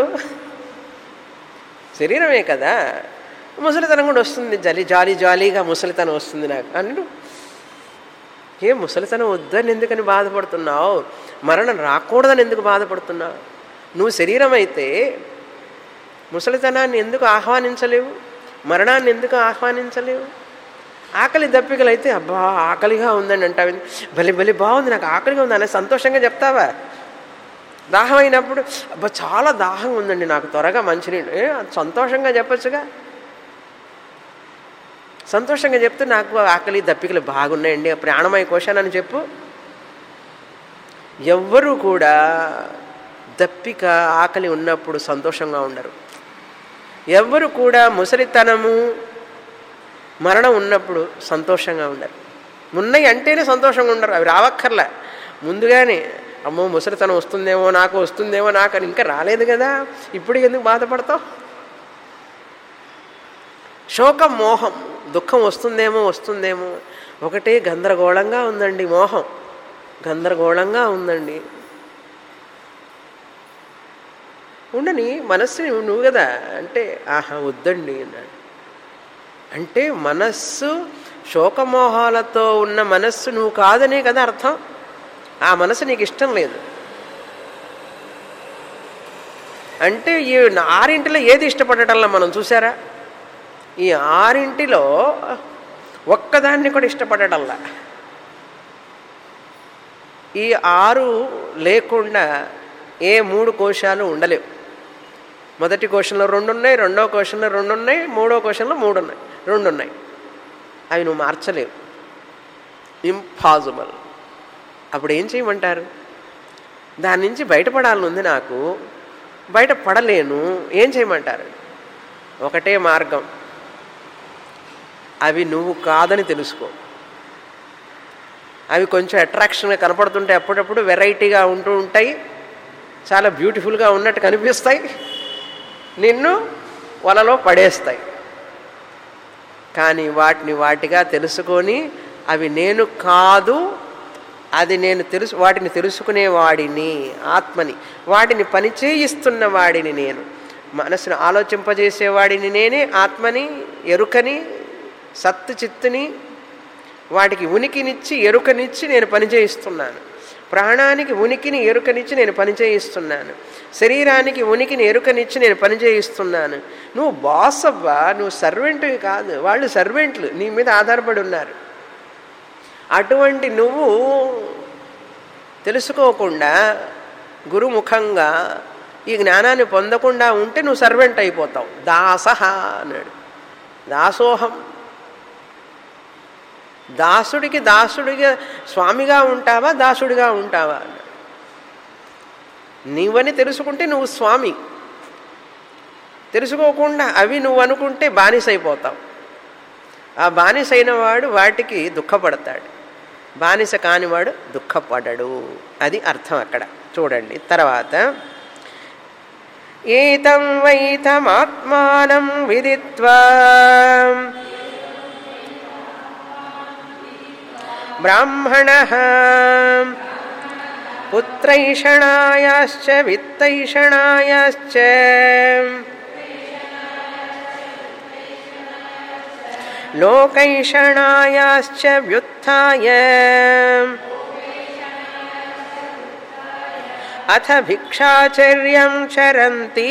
శరీరమే కదా ముసలితనం కూడా వస్తుంది జలి జాలి జాలీగా ముసలితనం వస్తుంది నాకు అన్ను ఏ ముసలితనం వద్దని ఎందుకని బాధపడుతున్నావు మరణం రాకూడదని ఎందుకు బాధపడుతున్నావు నువ్వు శరీరం అయితే ముసలితనాన్ని ఎందుకు ఆహ్వానించలేవు మరణాన్ని ఎందుకు ఆహ్వానించలేవు ఆకలి దప్పికలు అయితే అబ్బా ఆకలిగా ఉందని అంటావు భలే భలే బాగుంది నాకు ఆకలిగా ఉంది అనే సంతోషంగా చెప్తావా దాహం అయినప్పుడు అబ్బా చాలా దాహం ఉందండి నాకు త్వరగా మంచినీళ్ళు ఏ సంతోషంగా చెప్పొచ్చుగా సంతోషంగా చెప్తే నాకు ఆకలి దప్పికలు బాగున్నాయండి ప్రాణమయ కోశానని చెప్పు ఎవ్వరూ కూడా దప్పిక ఆకలి ఉన్నప్పుడు సంతోషంగా ఉండరు ఎవ్వరు కూడా ముసలితనము మరణం ఉన్నప్పుడు సంతోషంగా ఉండరు ఉన్నాయి అంటేనే సంతోషంగా ఉండరు అవి రావక్కర్లే ముందుగానే అమ్మో ముసలితనం వస్తుందేమో నాకు వస్తుందేమో నాకు అని ఇంకా రాలేదు కదా ఇప్పుడు ఎందుకు బాధపడతావు శోకం మోహం దుఃఖం వస్తుందేమో వస్తుందేమో ఒకటే గందరగోళంగా ఉందండి మోహం గందరగోళంగా ఉందండి ఉండని మనస్సు నువ్వు కదా అంటే ఆహా వద్దండి అన్నాడు అంటే మనస్సు శోకమోహాలతో ఉన్న మనస్సు నువ్వు కాదనే కదా అర్థం ఆ మనసు నీకు ఇష్టం లేదు అంటే ఈ ఆరింటిలో ఏది ఇష్టపడటంలో మనం చూసారా ఈ ఆరింటిలో ఒక్కదాన్ని కూడా ఇష్టపడటంలా ఈ ఆరు లేకుండా ఏ మూడు కోశాలు ఉండలేవు మొదటి కోశంలో రెండు ఉన్నాయి రెండో కోశంలో రెండు ఉన్నాయి మూడో కోశంలో మూడు ఉన్నాయి రెండు ఉన్నాయి అవి నువ్వు మార్చలేవు ఇంపాసిబుల్ అప్పుడు ఏం చేయమంటారు దాని నుంచి బయటపడాలని ఉంది నాకు బయట పడలేను ఏం చేయమంటారు ఒకటే మార్గం అవి నువ్వు కాదని తెలుసుకో అవి కొంచెం అట్రాక్షన్గా కనపడుతుంటే అప్పుడప్పుడు వెరైటీగా ఉంటూ ఉంటాయి చాలా బ్యూటిఫుల్గా ఉన్నట్టు కనిపిస్తాయి నిన్ను వలలో పడేస్తాయి కానీ వాటిని వాటిగా తెలుసుకొని అవి నేను కాదు అది నేను తెలుసు వాటిని తెలుసుకునేవాడిని ఆత్మని వాటిని పనిచేయిస్తున్న వాడిని నేను మనసును ఆలోచింపజేసేవాడిని నేనే ఆత్మని ఎరుకని సత్తు చిత్తుని వాటికి ఉనికినిచ్చి ఎరుకనిచ్చి నేను పనిచేయిస్తున్నాను ప్రాణానికి ఉనికిని ఎరుకనిచ్చి నేను పనిచేయిస్తున్నాను శరీరానికి ఉనికిని ఎరుకనిచ్చి నేను పనిచేయిస్తున్నాను నువ్వు బాస్ అవ్వా నువ్వు సర్వెంట్వి కాదు వాళ్ళు సర్వెంట్లు నీ మీద ఆధారపడి ఉన్నారు అటువంటి నువ్వు తెలుసుకోకుండా గురుముఖంగా ఈ జ్ఞానాన్ని పొందకుండా ఉంటే నువ్వు సర్వెంట్ అయిపోతావు దాసహ అన్నాడు దాసోహం దాసుడికి దాసుడిగా స్వామిగా ఉంటావా దాసుడిగా ఉంటావా అన్నాడు నీవని తెలుసుకుంటే నువ్వు స్వామి తెలుసుకోకుండా అవి నువ్వు అనుకుంటే బానిసైపోతావు ఆ బానిసైన వాడు వాటికి దుఃఖపడతాడు బానిస కానివాడు దుఃఖపడడు అది అర్థం అక్కడ చూడండి తర్వాత ఏతం వైతమాత్మానం విదిత్వా బ్రాహ్మణ పుత్రైషణాయాశ్చ విత్తైషణాయాశ్చ లోకైషణాయాశ్చ వ్యుత్థాయ అథ భిక్షాచర్యం చరంతి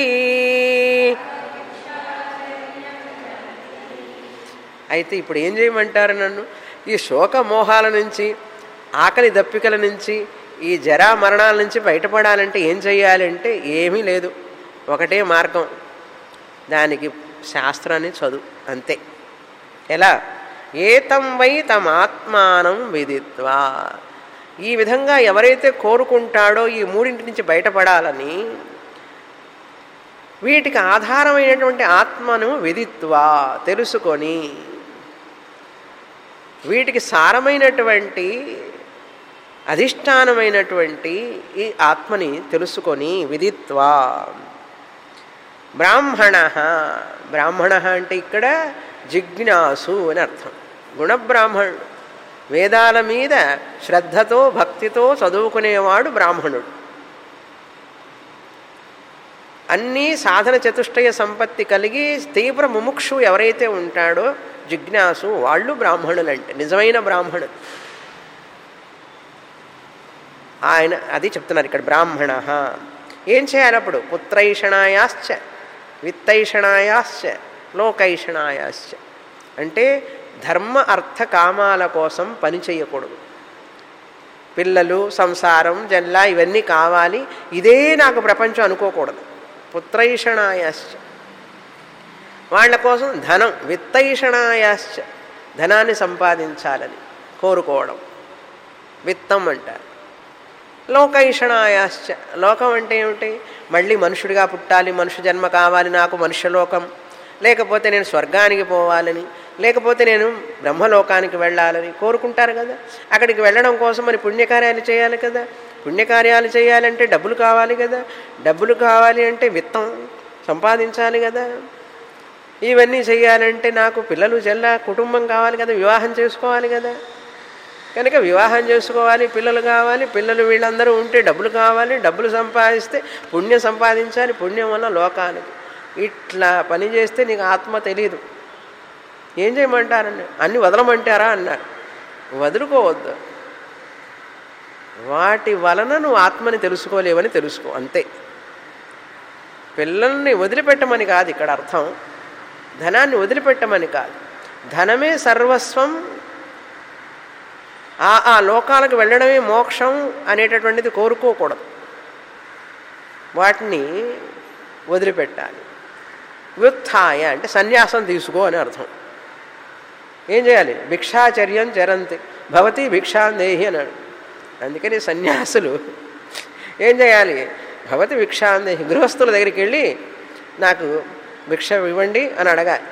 అయితే ఇప్పుడు ఏం చేయమంటారు నన్ను ఈ శోకమోహాల నుంచి ఆకలి దప్పికల నుంచి ఈ జరా మరణాల నుంచి బయటపడాలంటే ఏం చేయాలంటే ఏమీ లేదు ఒకటే మార్గం దానికి శాస్త్రాన్ని చదువు అంతే ఎలా ఏతం వై తమ ఆత్మానం విదిత్వా ఈ విధంగా ఎవరైతే కోరుకుంటాడో ఈ మూడింటి నుంచి బయటపడాలని వీటికి ఆధారమైనటువంటి ఆత్మను విదిత్వా తెలుసుకొని వీటికి సారమైనటువంటి అధిష్టానమైనటువంటి ఈ ఆత్మని తెలుసుకొని విదిత్వా బ్రాహ్మణ బ్రాహ్మణ అంటే ఇక్కడ జిజ్ఞాసు అని అర్థం గుణబ్రాహ్మణుడు వేదాల మీద శ్రద్ధతో భక్తితో చదువుకునేవాడు బ్రాహ్మణుడు అన్నీ సాధన చతుష్టయ సంపత్తి కలిగి తీవ్ర ముముక్షు ఎవరైతే ఉంటాడో జిజ్ఞాసు వాళ్ళు బ్రాహ్మణులు అంటే నిజమైన బ్రాహ్మణులు ఆయన అది చెప్తున్నారు ఇక్కడ బ్రాహ్మణ ఏం చేయాలి అప్పుడు పుత్రైషణాయాశ్చ విత్తైషణాయాశ్చ లోకైషణాయాశ్చ అంటే ధర్మ అర్థ కామాల కోసం పని చేయకూడదు పిల్లలు సంసారం జల్లా ఇవన్నీ కావాలి ఇదే నాకు ప్రపంచం అనుకోకూడదు పుత్రైషణాయాశ్చ వాళ్ళ కోసం ధనం విత్తైషణాయాశ్చ ధనాన్ని సంపాదించాలని కోరుకోవడం విత్తం అంటారు లోకైషణాయాశ్చ లోకం అంటే ఏమిటి మళ్ళీ మనుషుడిగా పుట్టాలి మనుషు జన్మ కావాలి నాకు మనుష్యలోకం లేకపోతే నేను స్వర్గానికి పోవాలని లేకపోతే నేను బ్రహ్మలోకానికి వెళ్ళాలని కోరుకుంటారు కదా అక్కడికి వెళ్ళడం కోసం మరి పుణ్యకార్యాలు చేయాలి కదా పుణ్యకార్యాలు చేయాలంటే డబ్బులు కావాలి కదా డబ్బులు కావాలి అంటే విత్తం సంపాదించాలి కదా ఇవన్నీ చేయాలంటే నాకు పిల్లలు చెల్ల కుటుంబం కావాలి కదా వివాహం చేసుకోవాలి కదా కనుక వివాహం చేసుకోవాలి పిల్లలు కావాలి పిల్లలు వీళ్ళందరూ ఉంటే డబ్బులు కావాలి డబ్బులు సంపాదిస్తే పుణ్యం సంపాదించాలి పుణ్యం వల్ల లోకానికి ఇట్లా పని చేస్తే నీకు ఆత్మ తెలియదు ఏం చేయమంటారండి అన్ని వదలమంటారా అన్నారు వదులుకోవద్దు వాటి వలన నువ్వు ఆత్మని తెలుసుకోలేవని తెలుసుకో అంతే పిల్లల్ని వదిలిపెట్టమని కాదు ఇక్కడ అర్థం ధనాన్ని వదిలిపెట్టమని కాదు ధనమే సర్వస్వం ఆ ఆ లోకాలకు వెళ్ళడమే మోక్షం అనేటటువంటిది కోరుకోకూడదు వాటిని వదిలిపెట్టాలి వ్యుత్థాయ అంటే సన్యాసం తీసుకో అని అర్థం ఏం చేయాలి భిక్షాచర్యం చరంతి భవతి భిక్షాందేహి అన్నాడు అందుకని సన్యాసులు ఏం చేయాలి భవతి భిక్షాందేహి గృహస్థుల దగ్గరికి వెళ్ళి నాకు భిక్ష ఇవ్వండి అని అడగాలి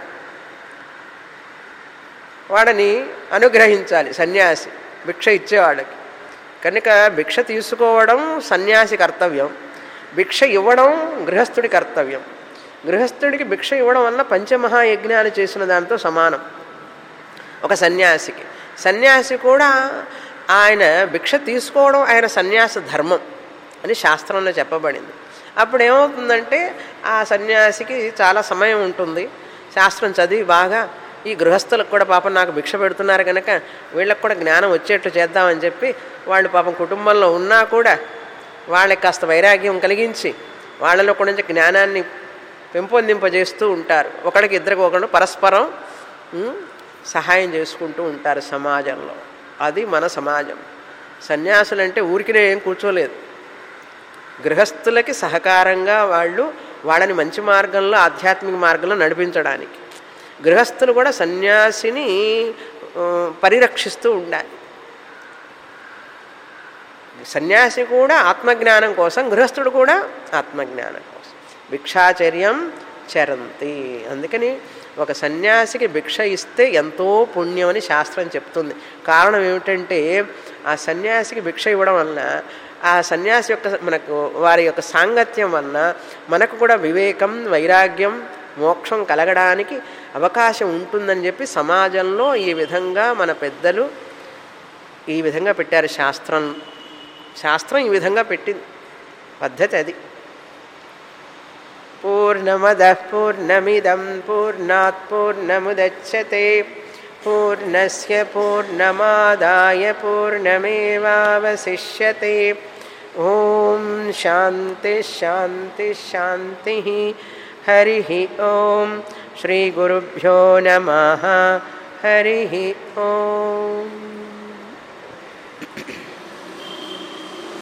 వాడని అనుగ్రహించాలి సన్యాసి భిక్ష ఇచ్చేవాళ్ళకి కనుక భిక్ష తీసుకోవడం సన్యాసి కర్తవ్యం భిక్ష ఇవ్వడం గృహస్థుడి కర్తవ్యం గృహస్థుడికి భిక్ష ఇవ్వడం వల్ల పంచమహాయజ్ఞాలు చేసిన దాంతో సమానం ఒక సన్యాసికి సన్యాసి కూడా ఆయన భిక్ష తీసుకోవడం ఆయన సన్యాస ధర్మం అని శాస్త్రంలో చెప్పబడింది అప్పుడు ఏమవుతుందంటే ఆ సన్యాసికి చాలా సమయం ఉంటుంది శాస్త్రం చదివి బాగా ఈ గృహస్థులకు కూడా పాపం నాకు భిక్ష పెడుతున్నారు కనుక వీళ్ళకి కూడా జ్ఞానం వచ్చేట్లు చేద్దామని చెప్పి వాళ్ళు పాపం కుటుంబంలో ఉన్నా కూడా వాళ్ళకి కాస్త వైరాగ్యం కలిగించి వాళ్ళలో కూడా నుంచి జ్ఞానాన్ని పెంపొందింపజేస్తూ ఉంటారు ఒకడికి ఇద్దరికి ఒకడు పరస్పరం ఉమ్, సహాయం చేసుకుంటూ ఉంటారు సమాజంలో అది మన సమాజం సన్యాసులంటే ఊరికినే ఏం కూర్చోలేదు గృహస్థులకి సహకారంగా వాళ్ళు వాళ్ళని మంచి మార్గంలో ఆధ్యాత్మిక మార్గంలో నడిపించడానికి గృహస్థులు కూడా సన్యాసిని ఆ, పరిరక్షిస్తూ ఉండాలి సన్యాసి కూడా ఆత్మజ్ఞానం కోసం గృహస్థుడు కూడా ఆత్మజ్ఞానం కోసం భిక్షాచర్యం చరంతి అందుకని ఒక సన్యాసికి భిక్ష ఇస్తే ఎంతో పుణ్యం అని శాస్త్రం చెప్తుంది కారణం ఏమిటంటే ఆ సన్యాసికి భిక్ష ఇవ్వడం వలన ఆ సన్యాసి యొక్క మనకు వారి యొక్క సాంగత్యం వలన మనకు కూడా వివేకం వైరాగ్యం మోక్షం కలగడానికి అవకాశం ఉంటుందని చెప్పి సమాజంలో ఈ విధంగా మన పెద్దలు ఈ విధంగా పెట్టారు శాస్త్రం శాస్త్రం ఈ విధంగా పెట్టింది పద్ధతి అది పూర్ణమద పూర్ణమిదం పూర్ణాత్ పూర్ణముదచ్చతే పూర్ణస్య పూర్ణమాదాయ పూర్ణమేవావశిష్యతే ఓం శాంతి శాంతి శాంతి హరి ఓం శ్రీ గురుభ్యో నమ హరి ఓం